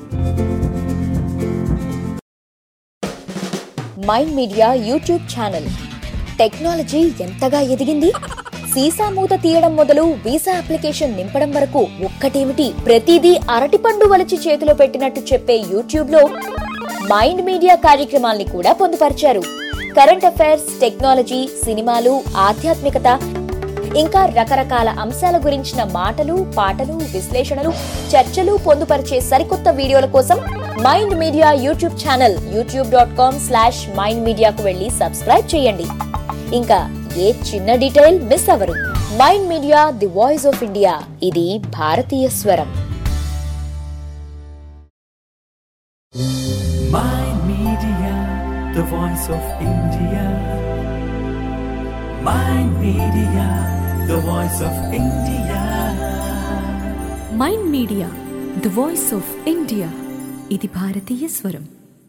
Mind Media YouTube channel technology ఎంతగా ఎదిగింది సీసా మూత తీయడం మొదలు వీసా అప్లికేషన్ నింపడం వరకు ఒక్కటేమిటి ప్రతిదీ అరటిపండు వలిచి చేతిలో పెట్టినట్టు చెప్పే యూట్యూబ్ లో మైండ్ మీడియా కార్యక్రమాల్ని కూడా పొందుపరిచారు కరెంట్ అఫైర్స్ టెక్నాలజీ సినిమాలు ఆధ్యాత్మికత ఇంకా రకరకాల అంశాల గురించిన మాటలు పాటలు విశ్లేషణలు చర్చలు పొందుపరిచే సరికొత్త వీడియోల కోసం Mind Media YouTube channel YouTube dot com slash Mind మీడియాకు వెళ్ళి సబ్స్క్రైబ్ చేయండి ఇంకా ఏ చిన్న డీటెయిల్ మిస్ అవ్వరు Mind Media the voice of India ఇది భారతీయ స్వరం Mind Media, the voice of India. Mind Media, the voice of India. Mind Media the voice of India ఇది భారతీయ స్వరం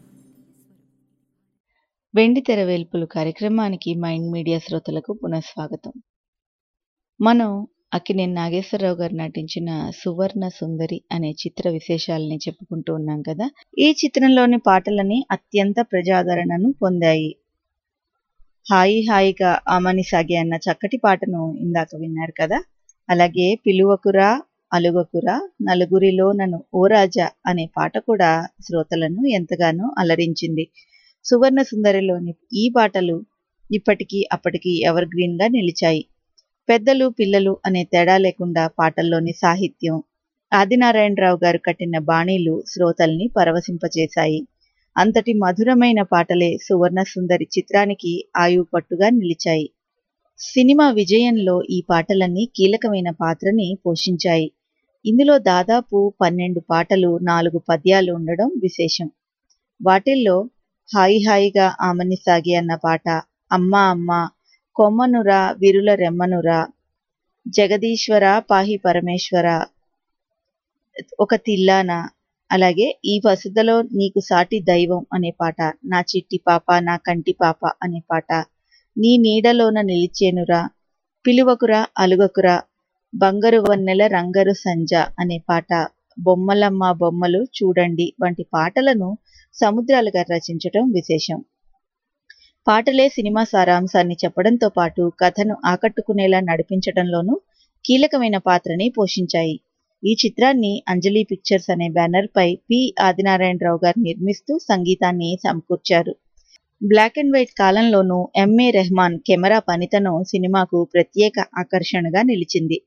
వెండి తెర వేల్పులు కార్యక్రమానికి మైండ్ మీడియా శ్రోతలకు పునఃస్వాగతం మనం అక్కినేని నాగేశ్వరరావు గారు నటించిన సువర్ణ సుందరి అనే చిత్ర విశేషాలని చెప్పుకుంటూ ఉన్నాం కదా ఈ చిత్రంలోని పాటలని అత్యంత ప్రజాదరణను పొందాయి హాయి హాయిగా ఆమని సాగే అన్న చక్కటి పాటను ఇందాక విన్నారు కదా అలాగే పిలువకురా అలుగకురా నలుగురిలో నన్ను ఓ రాజా అనే పాట కూడా శ్రోతలను ఎంతగానో అలరించింది సువర్ణ సుందరిలోని ఈ పాటలు ఇప్పటికీ అప్పటికి ఎవర్ గ్రీన్ గా నిలిచాయి పెద్దలు పిల్లలు అనే తేడా లేకుండా పాటల్లోని సాహిత్యం ఆదినారాయణరావు గారు కట్టిన బాణీలు శ్రోతల్ని పరవశింపచేశాయి అంతటి మధురమైన పాటలే సువర్ణ సుందరి చిత్రానికి ఆయువు పట్టుగా నిలిచాయి సినిమా విజయంలో ఈ పాటలన్నీ కీలకమైన పాత్రని పోషించాయి ఇందులో దాదాపు పన్నెండు పాటలు నాలుగు పద్యాలు ఉండడం విశేషం వాటిల్లో హాయి హాయిగా ఆమని సాగి అన్న పాట అమ్మ అమ్మ కొమ్మనురా విరుల రెమ్మనురా జగదీశ్వర పాహి పరమేశ్వర ఒక తిల్లాన అలాగే ఈ వసుదలో నీకు సాటి దైవం అనే పాట నా చిట్టి పాప నా కంటి పాప అనే పాట నీ నీడలోన నిలిచేనురా పిలువకురా అలుగకురా బంగారు వన్నెల రంగరు సంజ అనే పాట బొమ్మలమ్మ బొమ్మలు చూడండి వంటి పాటలను సముద్రాలు గారు రచించటం విశేషం పాటలే సినిమా సారాంశాన్ని చెప్పడంతో పాటు కథను ఆకట్టుకునేలా నడిపించడంలోనూ కీలకమైన పాత్రని పోషించాయి ఈ చిత్రాన్ని అంజలి పిక్చర్స్ అనే బ్యానర్ పై పి ఆదినారాయణరావు గారు నిర్మిస్తూ సంగీతాన్ని సమకూర్చారు బ్లాక్ అండ్ వైట్ కాలంలోనూ ఎంఏ రెహమాన్ కెమెరా పనితనం సినిమాకు ప్రత్యేక ఆకర్షణగా నిలిచింది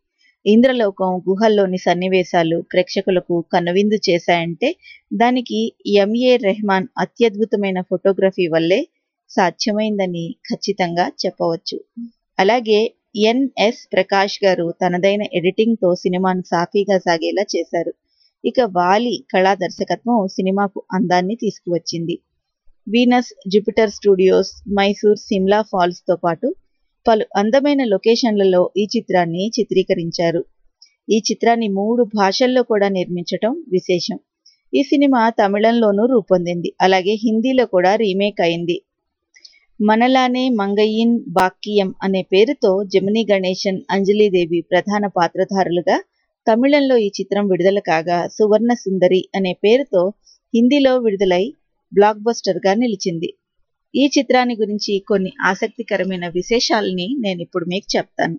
ఇంద్రలోకం గుహల్లోని సన్నివేశాలు ప్రేక్షకులకు కనువిందు చేశాయంటే దానికి ఎంఏ రెహమాన్ అత్యద్భుతమైన ఫోటోగ్రఫీ వల్లే సాధ్యమైందని ఖచ్చితంగా చెప్పవచ్చు అలాగే ఎన్ఎస్ ప్రకాష్ గారు తనదైన ఎడిటింగ్తో సినిమాను సాఫీగా సాగేలా చేశారు ఇక వాలి కళా దర్శకత్వం సినిమాకు అందాన్ని తీసుకువచ్చింది Venus Jupiter studios Mysore Simla ఫాల్స్తో పాటు పలు అందమైన లొకేషన్లలో ఈ చిత్రాన్ని చిత్రీకరించారు ఈ చిత్రాన్ని మూడు భాషల్లో కూడా నిర్మించటం విశేషం ఈ సినిమా తమిళంలోనూ రూపొందింది అలాగే హిందీలో కూడా రీమేక్ అయింది మనలానే మంగయ్యన్ బాక్కియం అనే పేరుతో జమిని గణేశన్ అంజలీదేవి ప్రధాన పాత్రధారులుగా తమిళంలో ఈ చిత్రం విడుదల కాగా సువర్ణ సుందరి అనే పేరుతో హిందీలో విడుదలై బ్లాక్ బస్టర్గా నిలిచింది ఈ చిత్రాన్ని గురించి కొన్ని ఆసక్తికరమైన విశేషాలని నేను ఇప్పుడు మీకు చెప్తాను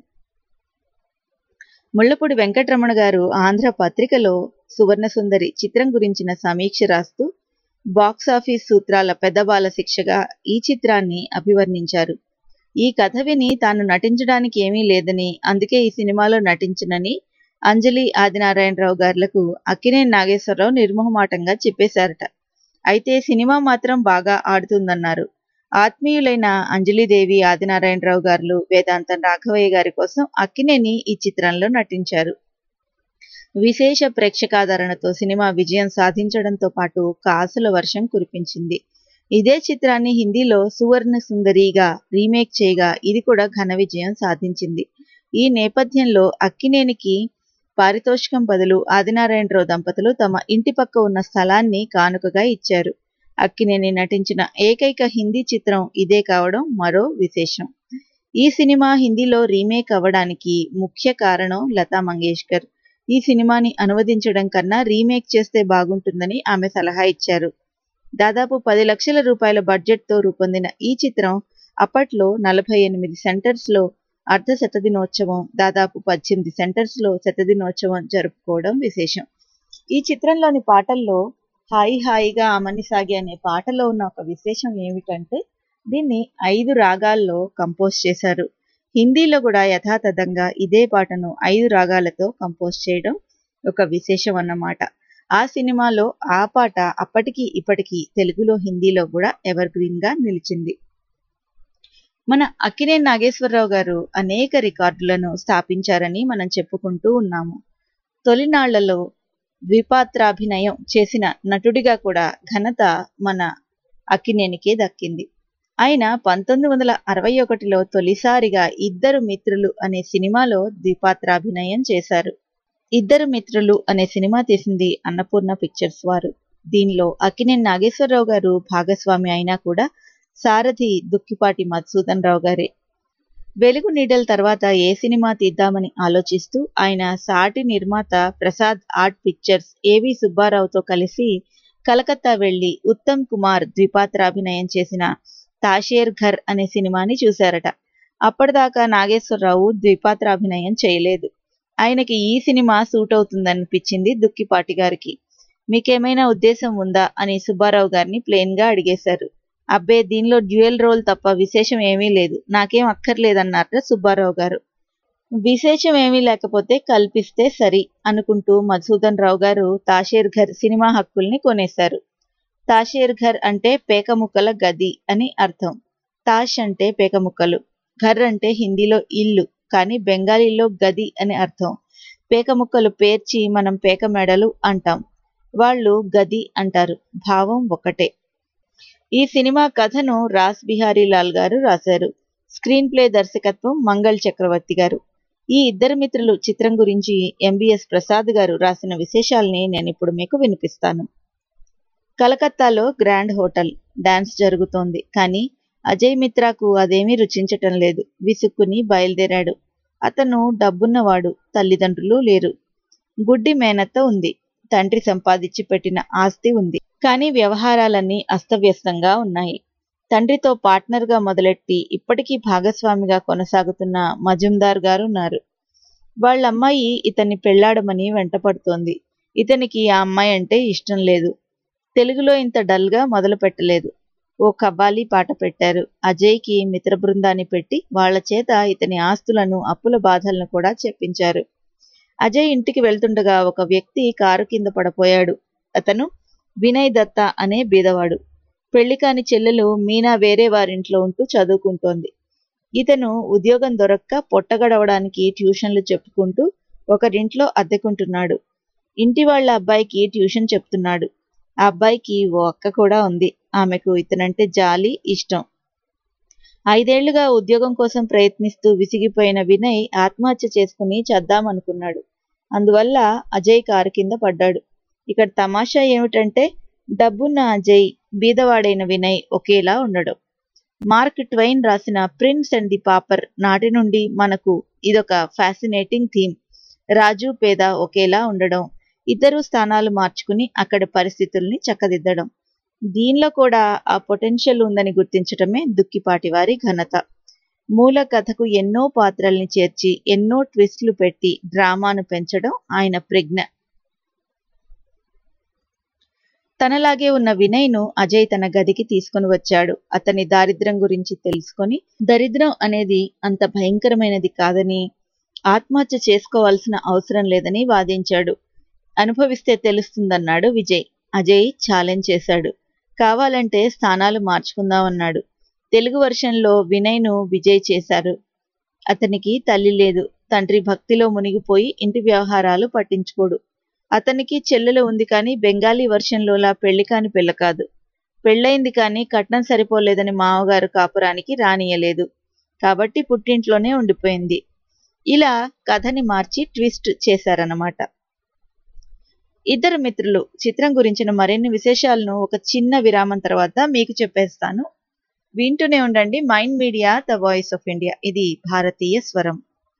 ముళ్ళపూడి వెంకటరమణ గారు ఆంధ్ర పత్రికలో సువర్ణ సుందరి చిత్రం గురించిన సమీక్ష రాస్తూ బాక్సాఫీస్ సూత్రాల పెద్దబాల శిక్షగా ఈ చిత్రాన్ని అభివర్ణించారు ఈ కథ విని తాను నటించడానికి ఏమీ లేదని అందుకే ఈ సినిమాలో నటించనని అంజలి ఆదినారాయణరావు గారులకు అక్కినే నాగేశ్వరరావు నిర్మోహమాటంగా చెప్పేశారట అయితే సినిమా మాత్రం బాగా ఆడుతుందన్నారు ఆత్మీయులైన అంజలిదేవి ఆదినారాయణరావు గారు వేదాంతం రాఘవయ్య గారి కోసం అక్కినేని ఈ చిత్రంలో నటించారు విశేష ప్రేక్షకాదరణతో సినిమా విజయం సాధించడంతో పాటు కాసుల వర్షం కురిపించింది ఇదే చిత్రాన్ని హిందీలో సువర్ణ సుందరిగా రీమేక్ చేయగా ఇది కూడా ఘన విజయం సాధించింది ఈ నేపథ్యంలో అక్కినేనికి పారితోషికం బదులు ఆదినారాయణరావు దంపతులు తమ ఇంటి పక్క ఉన్న స్థలాన్ని కానుకగా ఇచ్చారు అక్కినేని నటించిన ఏకైక హిందీ చిత్రం ఇదే కావడం మరో విశేషం ఈ సినిమా హిందీలో రీమేక్ అవ్వడానికి ముఖ్య కారణం లతా మంగేష్కర్ ఈ సినిమాని అనువదించడం కన్నా రీమేక్ చేస్తే బాగుంటుందని ఆమె సలహా ఇచ్చారు దాదాపు పది లక్షల రూపాయల బడ్జెట్తో రూపొందిన ఈ చిత్రం అప్పట్లో నలభై ఎనిమిది సెంటర్స్లో అర్ధ శతదినోత్సవం దాదాపు పద్దెనిమిది సెంటర్స్లో శతదినోత్సవం జరుపుకోవడం విశేషం ఈ చిత్రంలోని పాటల్లో హాయి హాయిగా అమని సాగి అనే పాటలో ఉన్న ఒక విశేషం ఏమిటంటే దీన్ని ఐదు రాగాల్లో కంపోజ్ చేశారు హిందీలో కూడా యథాతథంగా ఇదే పాటను ఐదు రాగాలతో కంపోజ్ చేయడం ఒక విశేషం అన్నమాట ఆ సినిమాలో ఆ పాట అప్పటికి ఇప్పటికీ తెలుగులో హిందీలో కూడా ఎవర్ గ్రీన్ గా నిలిచింది మన అక్కినే నాగేశ్వరరావు గారు అనేక రికార్డులను స్థాపించారని మనం చెప్పుకుంటూ ఉన్నాము తొలినాళ్లలో ద్విపాత్రాభినయం చేసిన నటుడిగా కూడా ఘనత మన అక్కినేనికే దక్కింది ఆయన పంతొమ్మిది వందల అరవై ఒకటిలో తొలిసారిగా ఇద్దరు మిత్రులు అనే సినిమాలో ద్విపాత్రాభినయం చేశారు ఇద్దరు మిత్రులు అనే సినిమా తీసింది అన్నపూర్ణ పిక్చర్స్ వారు దీనిలో అక్కినేని నాగేశ్వరరావు గారు భాగస్వామి అయినా కూడా సారథి దుక్కిపాటి మధుసూదన్ రావు గారే వెలుగు నీడల తర్వాత ఏ సినిమా తీద్దామని ఆలోచిస్తూ ఆయన సాటి నిర్మాత ప్రసాద్ ఆర్ట్ పిక్చర్స్ ఏవి సుబ్బారావుతో కలిసి కలకత్తా వెళ్లి ఉత్తమ్ కుమార్ ద్విపాత్రాభినయం చేసిన తాషేర్ ఘర్ అనే సినిమాని చూశారట అప్పటిదాకా నాగేశ్వరరావు ద్విపాత్రాభినయం చేయలేదు ఆయనకి ఈ సినిమా సూట్ అవుతుందనిపించింది దుక్కిపాటి గారికి మీకేమైనా ఉద్దేశం ఉందా అని సుబ్బారావు గారిని ప్లెయిన్ గా అడిగేశారు అబ్బే దీనిలో డ్యూయల్ రోల్ తప్ప విశేషం ఏమీ లేదు నాకేం అక్కర్లేదన్నారట సుబ్బారావు గారు విశేషం ఏమీ లేకపోతే కల్పిస్తే సరి అనుకుంటూ మధుసూదన్ రావు గారు తాషేర్ ఘర్ సినిమా హక్కుల్ని కొనేశారు తాషేర్ ఘర్ అంటే పేకముక్కల గది అని అర్థం తాష్ అంటే పేకముక్కలు ఘర్ అంటే హిందీలో ఇల్లు కానీ బెంగాలీలో గది అని అర్థం పేకముక్కలు పేర్చి మనం పేక మెడలు అంటాం వాళ్ళు గది అంటారు భావం ఒకటే ఈ సినిమా కథను రాస్ బిహారీ లాల్ గారు రాశారు స్క్రీన్ ప్లే దర్శకత్వం మంగళ్ చక్రవర్తి గారు ఈ ఇద్దరు మిత్రులు చిత్రం గురించి ఎంబీఎస్ ప్రసాద్ గారు రాసిన విశేషాల్ని నేను ఇప్పుడు మీకు వినిపిస్తాను కలకత్తాలో గ్రాండ్ హోటల్ డాన్స్ జరుగుతోంది కానీ అజయ్ మిత్రాకు అదేమీ రుచించటం లేదు విసుక్కుని బయలుదేరాడు అతను డబ్బున్నవాడు తల్లిదండ్రులు లేరు గుడ్డి మేనత్త ఉంది తండ్రి సంపాదించి పెట్టిన ఆస్తి ఉంది కానీ వ్యవహారాలన్నీ అస్తవ్యస్తంగా ఉన్నాయి తండ్రితో పార్ట్నర్గా మొదలెట్టి ఇప్పటికీ భాగస్వామిగా కొనసాగుతున్న మజుందార్ గారు ఉన్నారు వాళ్ళ అమ్మాయి ఇతన్ని పెళ్లాడమని వెంటపడుతోంది ఇతనికి ఆ అమ్మాయి అంటే ఇష్టం లేదు తెలుగులో ఇంత డల్గా మొదలు పెట్టలేదు ఓ కవ్వాలి పాట పెట్టారు అజయ్కి మిత్ర బృందాన్ని పెట్టి వాళ్ల చేత ఇతని ఆస్తులను అప్పుల బాధలను కూడా చెప్పించారు అజయ్ ఇంటికి వెళ్తుండగా ఒక వ్యక్తి కారు కింద పడపోయాడు అతను వినయ్ దత్త అనే బీదవాడు పెళ్లి కాని చెల్లెలు మీనా వేరే వారింట్లో ఉంటూ చదువుకుంటోంది ఇతను ఉద్యోగం దొరక్క పొట్టగడవడానికి ట్యూషన్లు చెప్పుకుంటూ ఒకరింట్లో అద్దెకుంటున్నాడు ఇంటి వాళ్ళ అబ్బాయికి ట్యూషన్ చెప్తున్నాడు ఆ అబ్బాయికి ఓ అక్క కూడా ఉంది ఆమెకు ఇతనంటే జాలి ఇష్టం ఐదేళ్లుగా ఉద్యోగం కోసం ప్రయత్నిస్తూ విసిగిపోయిన వినయ్ ఆత్మహత్య చేసుకుని చద్దామనుకున్నాడు అందువల్ల అజయ్ కారు కింద పడ్డాడు ఇక్కడ తమాషా ఏమిటంటే డబ్బున్న అజయ్ బీదవాడైన వినయ్ ఒకేలా ఉండడం మార్క్ ట్వైన్ రాసిన ప్రిన్స్ అండ్ ది పాపర్ నాటి నుండి మనకు ఇదొక ఫ్యాసినేటింగ్ థీమ్ రాజు పేద ఒకేలా ఉండడం ఇద్దరు స్థానాలు మార్చుకుని అక్కడి పరిస్థితుల్ని చక్కదిద్దడం దీనిలో కూడా ఆ పొటెన్షియల్ ఉందని గుర్తించటమే దుక్కిపాటి వారి ఘనత మూల కథకు ఎన్నో పాత్రల్ని చేర్చి ఎన్నో ట్విస్టులు పెట్టి డ్రామాను పెంచడం ఆయన ప్రజ్ఞ తనలాగే ఉన్న వినయ్ను అజయ్ తన గదికి తీసుకుని వచ్చాడు అతని దారిద్ర్యం గురించి తెలుసుకొని దరిద్రం అనేది అంత భయంకరమైనది కాదని ఆత్మహత్య చేసుకోవాల్సిన అవసరం లేదని వాదించాడు అనుభవిస్తే తెలుస్తుందన్నాడు విజయ్ అజయ్ ఛాలెంజ్ చేశాడు కావాలంటే స్థానాలు మార్చుకుందామన్నాడు తెలుగు వర్షన్లో వినయ్ను విజయ్ చేశారు అతనికి తల్లి లేదు తండ్రి భక్తిలో మునిగిపోయి ఇంటి వ్యవహారాలు పట్టించుకోడు అతనికి చెల్లెలు ఉంది కానీ బెంగాలీ వర్షన్లోలా పెళ్లి కాని పిల్ల కాదు పెళ్ళయింది కానీ కట్నం సరిపోలేదని మామగారు కాపురానికి రానియలేదు కాబట్టి పుట్టింట్లోనే ఉండిపోయింది ఇలా కథని మార్చి ట్విస్ట్ చేశారన్నమాట ఇద్దరు మిత్రులు చిత్రం గురించిన మరిన్ని విశేషాలను ఒక చిన్న విరామం తర్వాత మీకు చెప్పేస్తాను వింటూనే ఉండండి Mind Media the voice of India ఇది భారతీయ స్వరం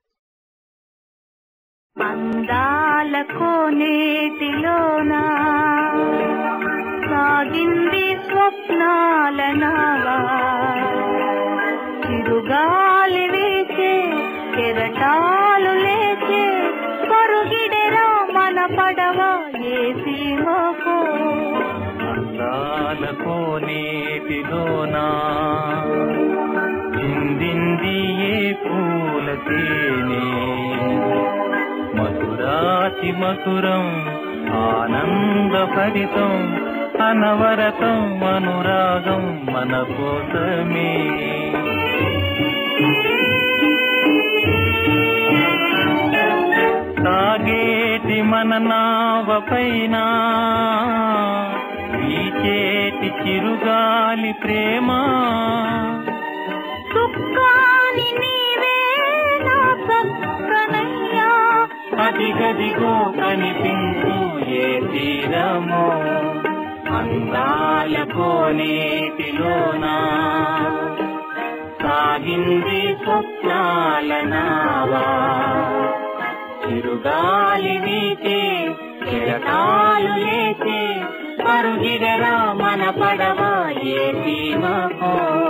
అందాల కోనేటిలోనా సాగింది స్వప్నాల నావా చిరుగాలి వీచే కెరటాలు లేచే పరుగిడెరా మన పడవ ఏ సీమకో అందాల కోనేటిలోనా చిందింది ఏ పూల తేనె మధురాతి మధురం ఆనందభరితం అనవరతం అనురాగం మన కోసమే సాగేటి మన నావ పైన వీచేటి చిరుగాలి ప్రేమ సుక్కాని నీవే నా సక్కనయ్యా అదిగదిగో కనిపించు ఏ తీరమో అందాల కోనేటిలోనా సాగింది స్వప్నాల నావా చిరుగాలి వీచే చిరకాలు లేచే పరుగిడరా మన పడవ ఏ సీమకో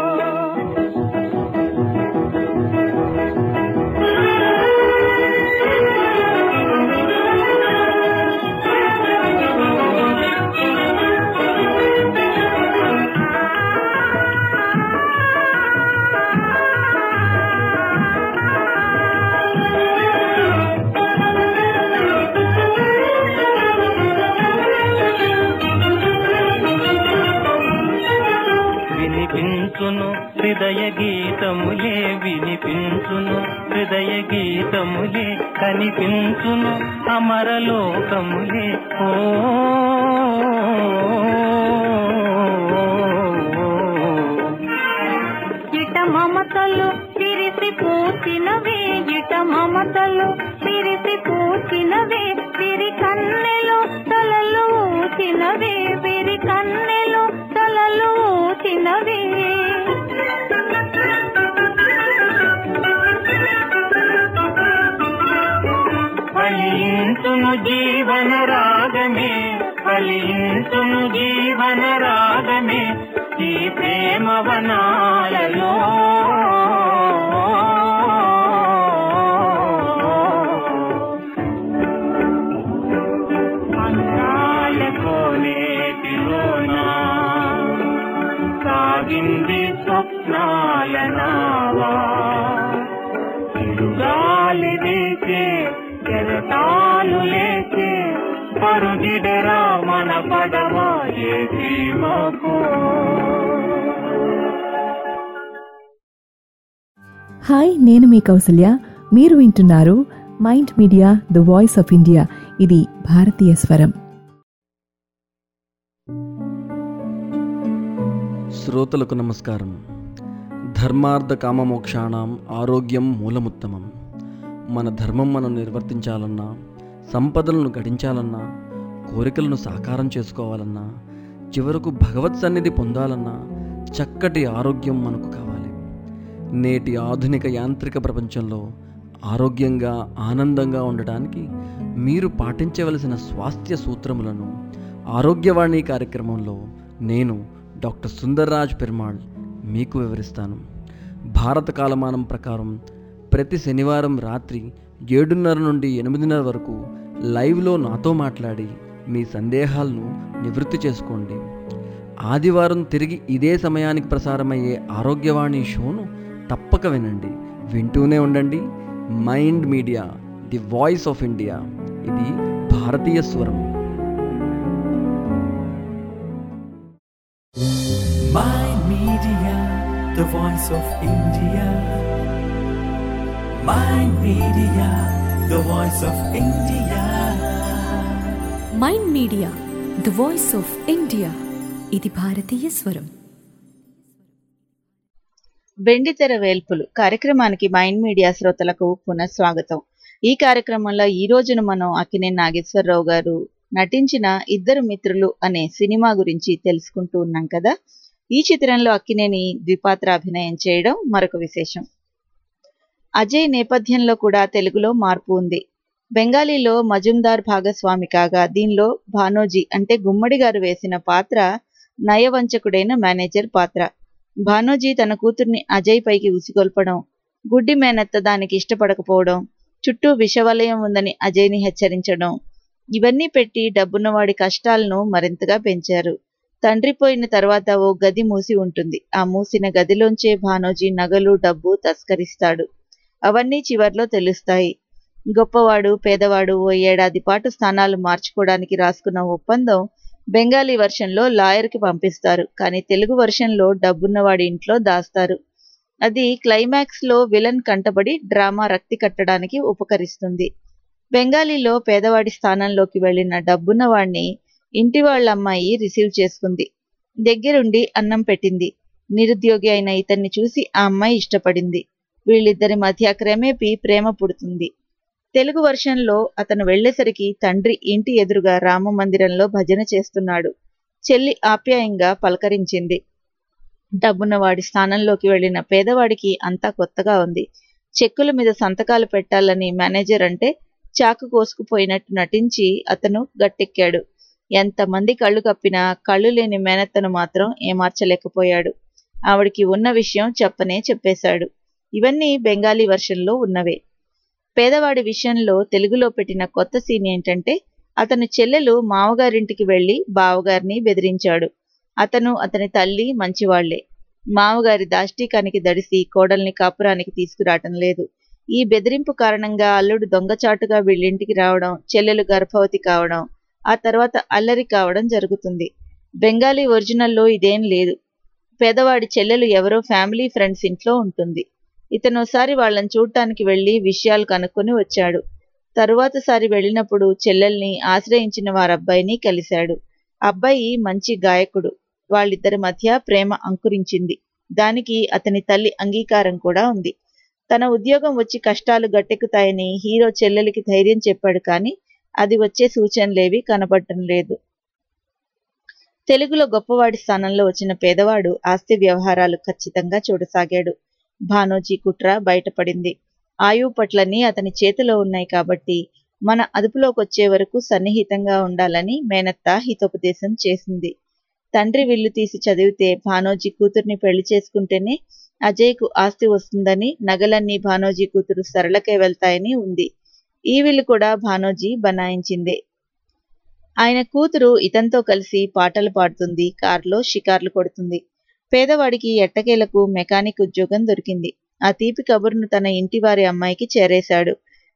వినిపించును హృదయ గీతములే వినిపించును హృదయ గీతములే కనిపించును అమరలోకములే ఓ ఇట మమతలు విరిసి పూచినవే ఇట మమతలు విరిసి పూచినవే విరి కన్నెలు తలలు ఊచినవే విరి కన్నెలు తలలు ఊచినవే ఫలించును జీవన రాగమే ఫలించును జీవన రాగమే ఈ ప్రేమ వనాలలో అందాల కోనేటిలోనా సాగింది స్వప్నాల నావా చిరుగాలి వీచే కెరటాలు లేచే పరుగిడరా మన పడవ ఏ సీమకు హాయ్ నేను మీ కౌసల్య మీరు వింటున్నారు Mind Media the voice of India ఇది భారతీయ స్వరం శ్రోతలకు నమస్కారం ధర్మార్థ కామమోక్షాణం ఆరోగ్యం మూలముత్తమం మన ధర్మం మనం నిర్వర్తించాలన్నా సంపదలను గడించాలన్నా కోరికలను సాకారం చేసుకోవాలన్నా చివరకు భగవత్ సన్నిధి పొందాలన్నా చక్కటి ఆరోగ్యం మనకు కావాలి నేటి ఆధునిక యాంత్రిక ప్రపంచంలో ఆరోగ్యంగా ఆనందంగా ఉండటానికి మీరు పాటించవలసిన స్వాస్థ్య సూత్రములను ఆరోగ్యవాణి కార్యక్రమంలో నేను డాక్టర్ సుందర్రాజ్ పెరుమాళ్ మీకు వివరిస్తాను భారత కాలమానం ప్రకారం ప్రతి శనివారం రాత్రి ఏడున్నర నుండి ఎనిమిదిన్నర వరకు లైవ్లో నాతో మాట్లాడి మీ సందేహాలను నివృత్తి చేసుకోండి ఆదివారం తిరిగి ఇదే సమయానికి ప్రసారమయ్యే ఆరోగ్యవాణి షోను తప్పక వినండి వింటూనే ఉండండి Mind Media the voice of India ఇది భారతీయ స్వరం Mind Media, the voice of India. Mind Media, the voice of India. Mind Media the voice of India ఇది భారతీయ స్వరం వెండితెర వేల్పులు కార్యక్రమానికి మైండ్ మీడియా శ్రోతలకు పునఃస్వాగతం ఈ కార్యక్రమంలో ఈ రోజున మనం అక్కినే నాగేశ్వరరావు గారు నటించిన ఇద్దరు మిత్రులు అనే సినిమా గురించి తెలుసుకుంటూ ఉన్నాం కదా ఈ చిత్రంలో అక్కినేని ద్విపాత్ర అభినయం చేయడం మరొక విశేషం అజయ్ నేపథ్యంలో కూడా తెలుగులో మార్పు ఉంది బెంగాలీలో మజుందార్ భాగస్వామి కాగా దీనిలో భానోజీ అంటే గుమ్మడి గారు వేసిన పాత్ర నయవంచకుడైన మేనేజర్ పాత్ర భానోజీ తన కూతుర్ని అజయ్ పైకి ఉసిగొల్పడం గుడ్డి మేనత్త దానికి ఇష్టపడకపోవడం చుట్టూ విషవలయం ఉందని అజయ్ని హెచ్చరించడం ఇవన్నీ పెట్టి డబ్బున్నవాడి కష్టాలను మరింతగా పెంచారు తండ్రి పోయిన తర్వాత ఓ గది మూసి ఉంటుంది ఆ మూసిన గదిలోంచే భానోజీ నగలు డబ్బు తస్కరిస్తాడు అవన్నీ చివర్లో తెలుస్తాయి గొప్పవాడు పేదవాడు ఓ ఏడాది పాటు స్థానాలు మార్చుకోవడానికి రాసుకున్న ఒప్పందం బెంగాలీ వర్షన్లో లాయర్కి పంపిస్తారు కానీ తెలుగు వర్షన్లో డబ్బున్నవాడి ఇంట్లో దాస్తారు అది క్లైమాక్స్ లో విలన్ కంటబడి డ్రామా రక్తి కట్టడానికి ఉపకరిస్తుంది బెంగాలీలో పేదవాడి స్థానంలోకి వెళ్లిన డబ్బున్నవాడిని ఇంటి వాళ్ళ అమ్మాయి రిసీవ్ చేసుకుంది దగ్గరుండి అన్నం పెట్టింది నిరుద్యోగి అయిన ఇతన్ని చూసి ఆ అమ్మాయి ఇష్టపడింది వీళ్ళిద్దరి మధ్య క్రమేపీ ప్రేమ పుడుతుంది తెలుగు వర్షన్లో అతను వెళ్లేసరికి తండ్రి ఇంటి ఎదురుగా రామ మందిరంలో భజన చేస్తున్నాడు చెల్లి ఆప్యాయంగా పలకరించింది డబ్బున్నవాడి స్థానంలోకి వెళ్లిన పేదవాడికి అంతా కొత్తగా ఉంది చెక్కుల మీద సంతకాలు పెట్టాలని మేనేజర్ అంటే చాకు కోసుకుపోయినట్టు నటించి అతను గట్టెక్కాడు ఎంతమంది కళ్ళు కప్పినా కళ్ళు లేని మేనత్తను మాత్రం ఏమార్చలేకపోయాడు ఆవిడికి ఉన్న విషయం చెప్పనే చెప్పేశాడు ఇవన్నీ బెంగాలీ వర్షన్లో ఉన్నవే పేదవాడి విషయంలో తెలుగులో పెట్టిన కొత్త సీన్ ఏంటంటే అతని చెల్లెలు మామగారింటికి వెళ్లి బావగారిని బెదిరించాడు అతను అతని తల్లి మంచివాళ్లే మామగారి దాష్టీకానికి దడిసి కోడల్ని కాపురానికి తీసుకురావటం లేదు ఈ బెదిరింపు కారణంగా అల్లుడు దొంగచాటుగా వీళ్ళింటికి రావడం చెల్లెలు గర్భవతి కావడం ఆ తర్వాత అల్లరి కావడం జరుగుతుంది బెంగాలీ ఒరిజినల్లో ఇదేం లేదు పేదవాడి చెల్లెలు ఎవరో ఫ్యామిలీ ఫ్రెండ్స్ ఇంట్లో ఉంటుంది ఇతనోసారి వాళ్ళని చూడటానికి వెళ్లి విషయాలు కనుక్కొని వచ్చాడు తరువాతసారి వెళ్ళినప్పుడు చెల్లెల్ని ఆశ్రయించిన వారబ్బాయిని కలిశాడు అబ్బాయి మంచి గాయకుడు వాళ్ళిద్దరి మధ్య ప్రేమ అంకురించింది దానికి అతని తల్లి అంగీకారం కూడా ఉంది తన ఉద్యోగం వచ్చి కష్టాలు గట్టెక్కుతాయని హీరో చెల్లెలికి ధైర్యం చెప్పాడు కానీ అది వచ్చే సూచనలేవి కనబడటం లేదు తెలుగులో గొప్పవాడి స్థానంలో వచ్చిన పేదవాడు ఆస్తి వ్యవహారాలు ఖచ్చితంగా చూడసాగాడు భానోజీ కుట్ర బయటపడింది ఆయువు పట్లన్నీ అతని చేతిలో ఉన్నాయి కాబట్టి మన అదుపులోకి వచ్చే వరకు సన్నిహితంగా ఉండాలని మేనత్త హితోపదేశం చేసింది తండ్రి విల్లు తీసి చదివితే భానోజీ కూతుర్ని పెళ్లి చేసుకుంటేనే అజయ్కు ఆస్తి వస్తుందని నగలన్నీ భానోజీ కూతురు సరళకే వెళ్తాయని ఉంది ఈ విల్లు కూడా భానోజీ బనాయించిందే ఆయన కూతురు ఇతంతో కలిసి పాటలు పాడుతుంది కారులో షికార్లు కొడుతుంది పేదవాడికి ఎట్టకేలకు మెకానిక్ ఉద్యోగం దొరికింది ఆ తీపి కబురును తన ఇంటి వారి అమ్మాయికి చేరేశాడు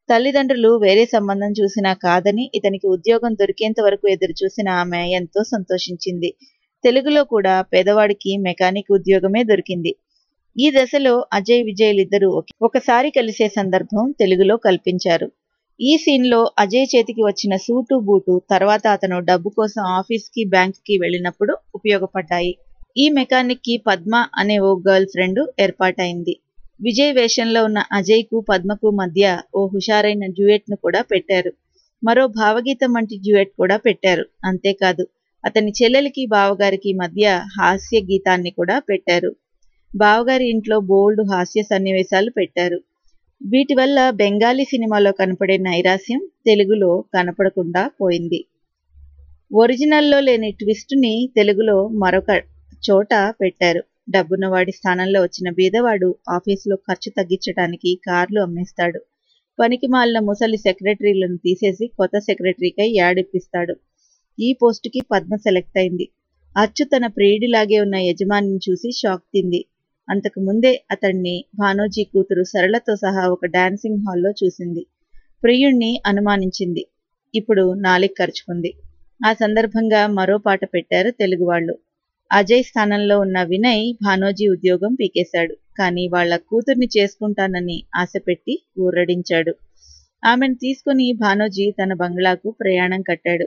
తల్లిదండ్రులు వేరే సంబంధం చూసినా కాదని ఇతనికి ఉద్యోగం దొరికేంత వరకు ఎదురు చూసిన ఆమె ఎంతో సంతోషించింది తెలుగులో కూడా పేదవాడికి మెకానిక్ ఉద్యోగమే దొరికింది ఈ దశలో అజయ్ విజయ్లిద్దరూ ఒకసారి కలిసే సందర్భం తెలుగులో కల్పించారు ఈ సీన్లో అజయ్ చేతికి వచ్చిన సూటు బూటు తర్వాత అతను డబ్బు కోసం ఆఫీస్కి బ్యాంక్కి వెళ్ళినప్పుడు ఉపయోగపడ్డాయి ఈ మెకానిక్ కి పద్మ అనే ఓ గర్ల్ ఫ్రెండ్ ఏర్పాటైంది విజయ్ వేషంలో ఉన్న అజయ్ కు పద్మకు మధ్య ఓ హుషారైన డ్యూయెట్ ను కూడా పెట్టారు మరో భావగీతం వంటి డ్యూయెట్ కూడా పెట్టారు అంతేకాదు అతని చెల్లెలికి బావగారికి మధ్య హాస్య గీతాన్ని కూడా పెట్టారు బావగారి ఇంట్లో బోల్డ్ హాస్య సన్నివేశాలు పెట్టారు వీటి వల్ల బెంగాలీ సినిమాలో కనపడే నైరాస్యం తెలుగులో కనపడకుండా పోయింది ఒరిజినల్లో లేని ట్విస్ట్ని తెలుగులో మరొక చోట పెట్టారు డబ్బున్నవాడి స్థానంలో వచ్చిన బీదవాడు ఆఫీసులో ఖర్చు తగ్గించడానికి కార్లు అమ్మేస్తాడు పనికి మాలిన ముసలి సెక్రటరీలను తీసేసి కొత్త సెక్రటరీకై యాడిప్పిస్తాడు ఈ పోస్టుకి పద్మ సెలెక్ట్ అయింది అచ్చు తన ప్రియుడిలాగే ఉన్న యజమానిని చూసి షాక్ తింది అంతకు ముందే అతన్ని భానోజీ కూతురు సరళతో సహా ఒక డాన్సింగ్ హాల్లో చూసింది ప్రియుణ్ణి అనుమానించింది ఇప్పుడు నాలిక్ ఖర్చుకుంది ఆ సందర్భంగా మరో పాట పెట్టారు తెలుగు వాళ్ళు అజయ్ స్థానంలో ఉన్న వినయ్ భానోజీ ఉద్యోగం పీకేశాడు కానీ వాళ్ల కూతుర్ని చేసుకుంటానని ఆశపెట్టి ఊరడించాడు ఆమెను తీసుకుని భానోజీ తన బంగ్లాకు ప్రయాణం కట్టాడు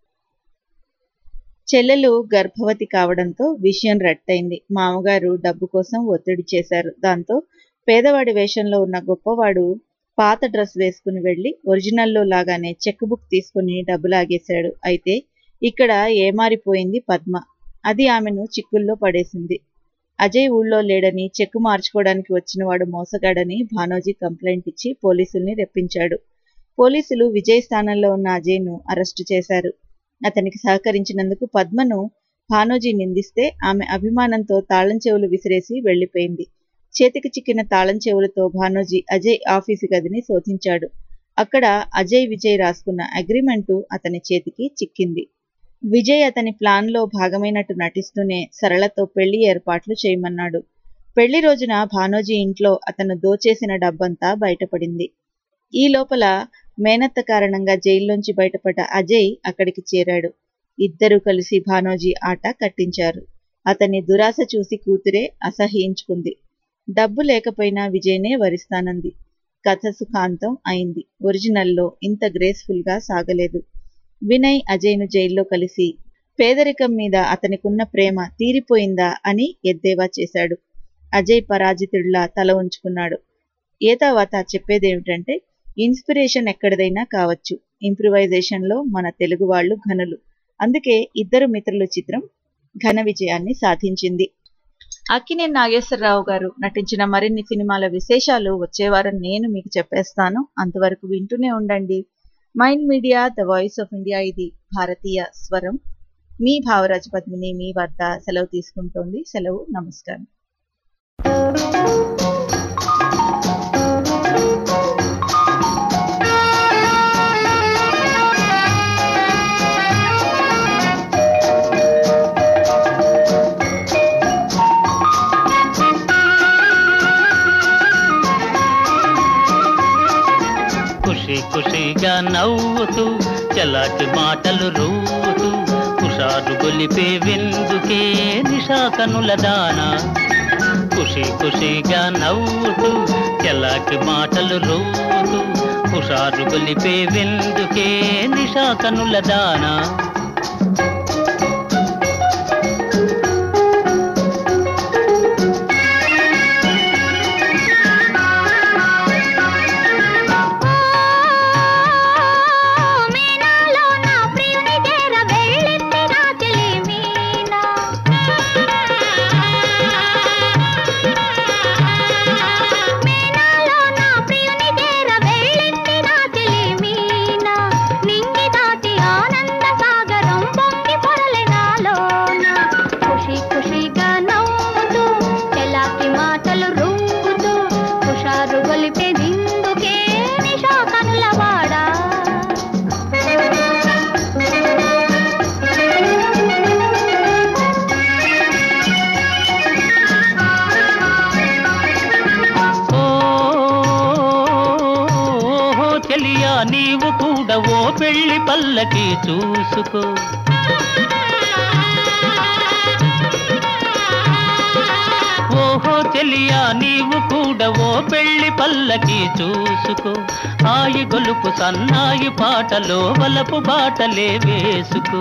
చెల్లెలు గర్భవతి కావడంతో విషయం రట్టయింది మామగారు డబ్బు కోసం ఒత్తిడి చేశారు దాంతో పేదవాడి వేషంలో ఉన్న గొప్పవాడు పాత డ్రెస్ వేసుకుని వెళ్లి ఒరిజినల్లో లాగానే చెక్ బుక్ తీసుకుని డబ్బు లాగేశాడు అయితే ఇక్కడ ఏమారిపోయింది పద్మ అది ఆమెను చిక్కుల్లో పడేసింది అజయ్ ఊళ్ళో లేడని చెక్కు మార్చుకోవడానికి వచ్చినవాడు మోసగాడని భానోజీ కంప్లైంట్ ఇచ్చి పోలీసుల్ని రెప్పించాడు పోలీసులు విజయ్ స్థానంలో ఉన్న అజయ్ను అరెస్టు చేశారు అతనికి సహకరించినందుకు పద్మను భానోజీ నిందిస్తే ఆమె అభిమానంతో తాళం చెవులు విసిరేసి వెళ్లిపోయింది చేతికి చిక్కిన తాళం చెవులతో భానోజీ అజయ్ ఆఫీసు గదిని శోధించాడు అక్కడ అజయ్ విజయ్ రాసుకున్న అగ్రిమెంటు అతని చేతికి చిక్కింది విజయ్ అతని ప్లాన్లో భాగమైనట్టు నటిస్తూనే సరళతో పెళ్లి ఏర్పాట్లు చేయమన్నాడు పెళ్లి రోజున భానోజీ ఇంట్లో అతను దోచేసిన డబ్బంతా బయటపడింది ఈ లోపల మేనత్త కారణంగా జైల్లోంచి బయటపడ్డ అజయ్ అక్కడికి చేరాడు ఇద్దరూ కలిసి భానోజీ ఆట కట్టించారు అతని దురాశ చూసి కూతురే అసహ్యించుకుంది డబ్బు లేకపోయినా విజయ్నే వరిస్తానంది కథ సుఖాంతం అయింది ఒరిజినల్లో ఇంత గ్రేస్ఫుల్గా సాగలేదు వినయ్ అజయ్ను జైల్లో కలిసి పేదరికం మీద అతనికున్న ప్రేమ తీరిపోయిందా అని ఎద్దేవా చేశాడు అజయ్ పరాజితుడిలా తల ఉంచుకున్నాడు ఏ తర్వాత చెప్పేదేమిటంటే ఇన్స్పిరేషన్ ఎక్కడిదైనా కావచ్చు ఇంప్రూవైజేషన్లో మన తెలుగు వాళ్ళు ఘనులు అందుకే ఇద్దరు మిత్రులు చిత్రం ఘన విజయాన్ని సాధించింది అక్కినే నాగేశ్వరరావు గారు నటించిన మరిన్ని సినిమాల విశేషాలు వచ్చే వారం నేను మీకు చెప్పేస్తాను అంతవరకు వింటూనే ఉండండి Mind Media the voice of India ఇది భారతీయ స్వరం మీ భావరాజు పద్మిని మీ వద్ద సెలవు తీసుకుంటోంది సెలవు నమస్కారం ఖుషి ఖుషిగా నవ్వుతూ చలాకి మాటలు రూతూ హుషారు గొలిపే విందుకే నిషా కనుల దానా ఖుషి ఖుషిగా నవ్వుతూ చలాకి మాటలు రూతూ హుషారు గొలిపే విందుకే నిషా కనుల దానా మీనాలో నా ప్రియుని చేర వెళ్ళింది నా చెలి మీనా మీనాలో నా ప్రియుని చేర వెళ్ళింది నా చెలి మీనా నింగి దాటి ఆనంద సాగర చెలియా నీవు కూడా ఓ పెళ్లి పల్లకి చూసుకో ఓహో చెలియా నీవు కూడా ఓ పెళ్లి పల్లకి చూసుకో హాయి గొలుపు సన్నాయి పాటలో వలపు బాటలే వేసుకో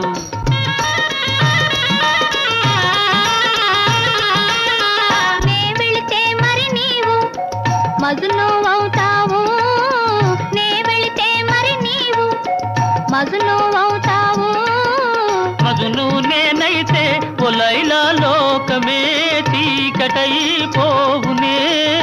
నే వెళితే మరి నీవు మజును అవుతావు నే వెళితే మరి నీవు మజును అవుతావు మగును నేనైతే ఒలైలా లోకమే చీకటై పోవునే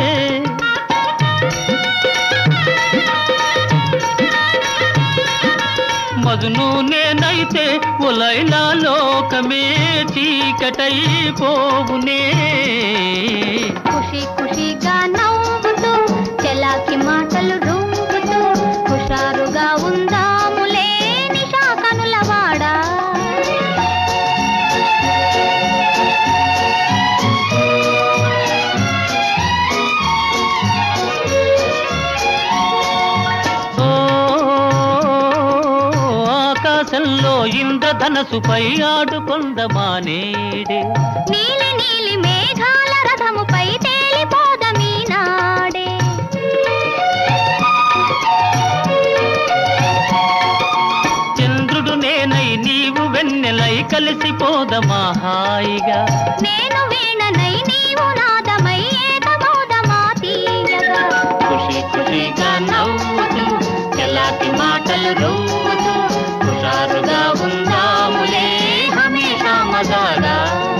మగును నేనైతే ఒలైలా లోకమే చీకటై పోవునే ఖుషి ఖుషిగా నవ్వుతూ చెలాకి మాటలు రువ్వుతూ హుషారుగా ఉందాములే నిషా కనులవాడా ఓ ఆకాశంలో ఇంద్రధనసుపై ఆడుకొందమానేడే నీలి నీలి మేఘాల రథముపై తేలిపోదమీ నాడే చంద్రుడు నేనై నీవు వెన్నెలై కలిసిపోదమా హాయిగా నేను వీణనై నీవు నాదమై ఏకమౌదమా తీయగా ఖుషి ఖుషిగా నవ్వుతూ ఎలాంటి మాటలు రవ్వుతూ హుషారుగా ఉందాములే హమేషా మజాగా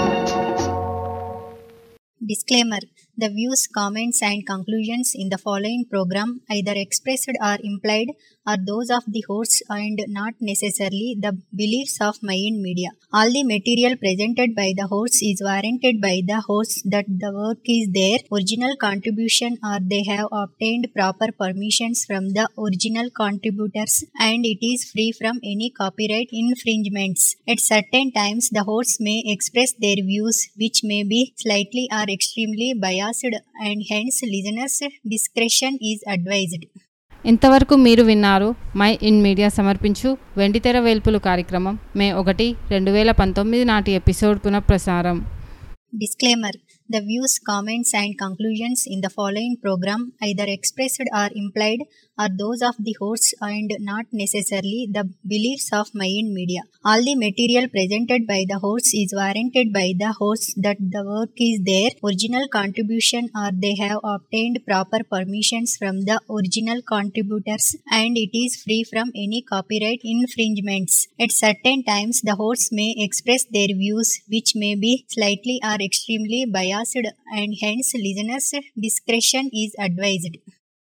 Disclaimer The views, comments, and conclusions in the following program, either expressed or implied, are those of the hosts and not necessarily the beliefs of Mayan Media. All the material presented by the hosts is warranted by the hosts that the work is their original contribution or they have obtained proper permissions from the original contributors and it is free from any copyright infringements. At certain times, the hosts may express their views which may be slightly or extremely biased and hence listeners' discretion is advised. ఇంతవరకు మీరు విన్నారు my in media సమర్పించు వెండితెర వేల్పులు కార్యక్రమం మే ఒకటి రెండు వేల పంతొమ్మిది నాటి ఎపిసోడ్ పునఃప్రసారం Disclaimer The views, comments, and conclusions in the following program, either expressed or implied, are those of the hosts and not necessarily the beliefs of Mayan Media. All the material presented by the hosts is warranted by the hosts that the work is their original contribution or they have obtained proper permissions from the original contributors and it is free from any copyright infringements. At certain times, the hosts may express their views which may be slightly or extremely biased and hence listeners' discretion is advised.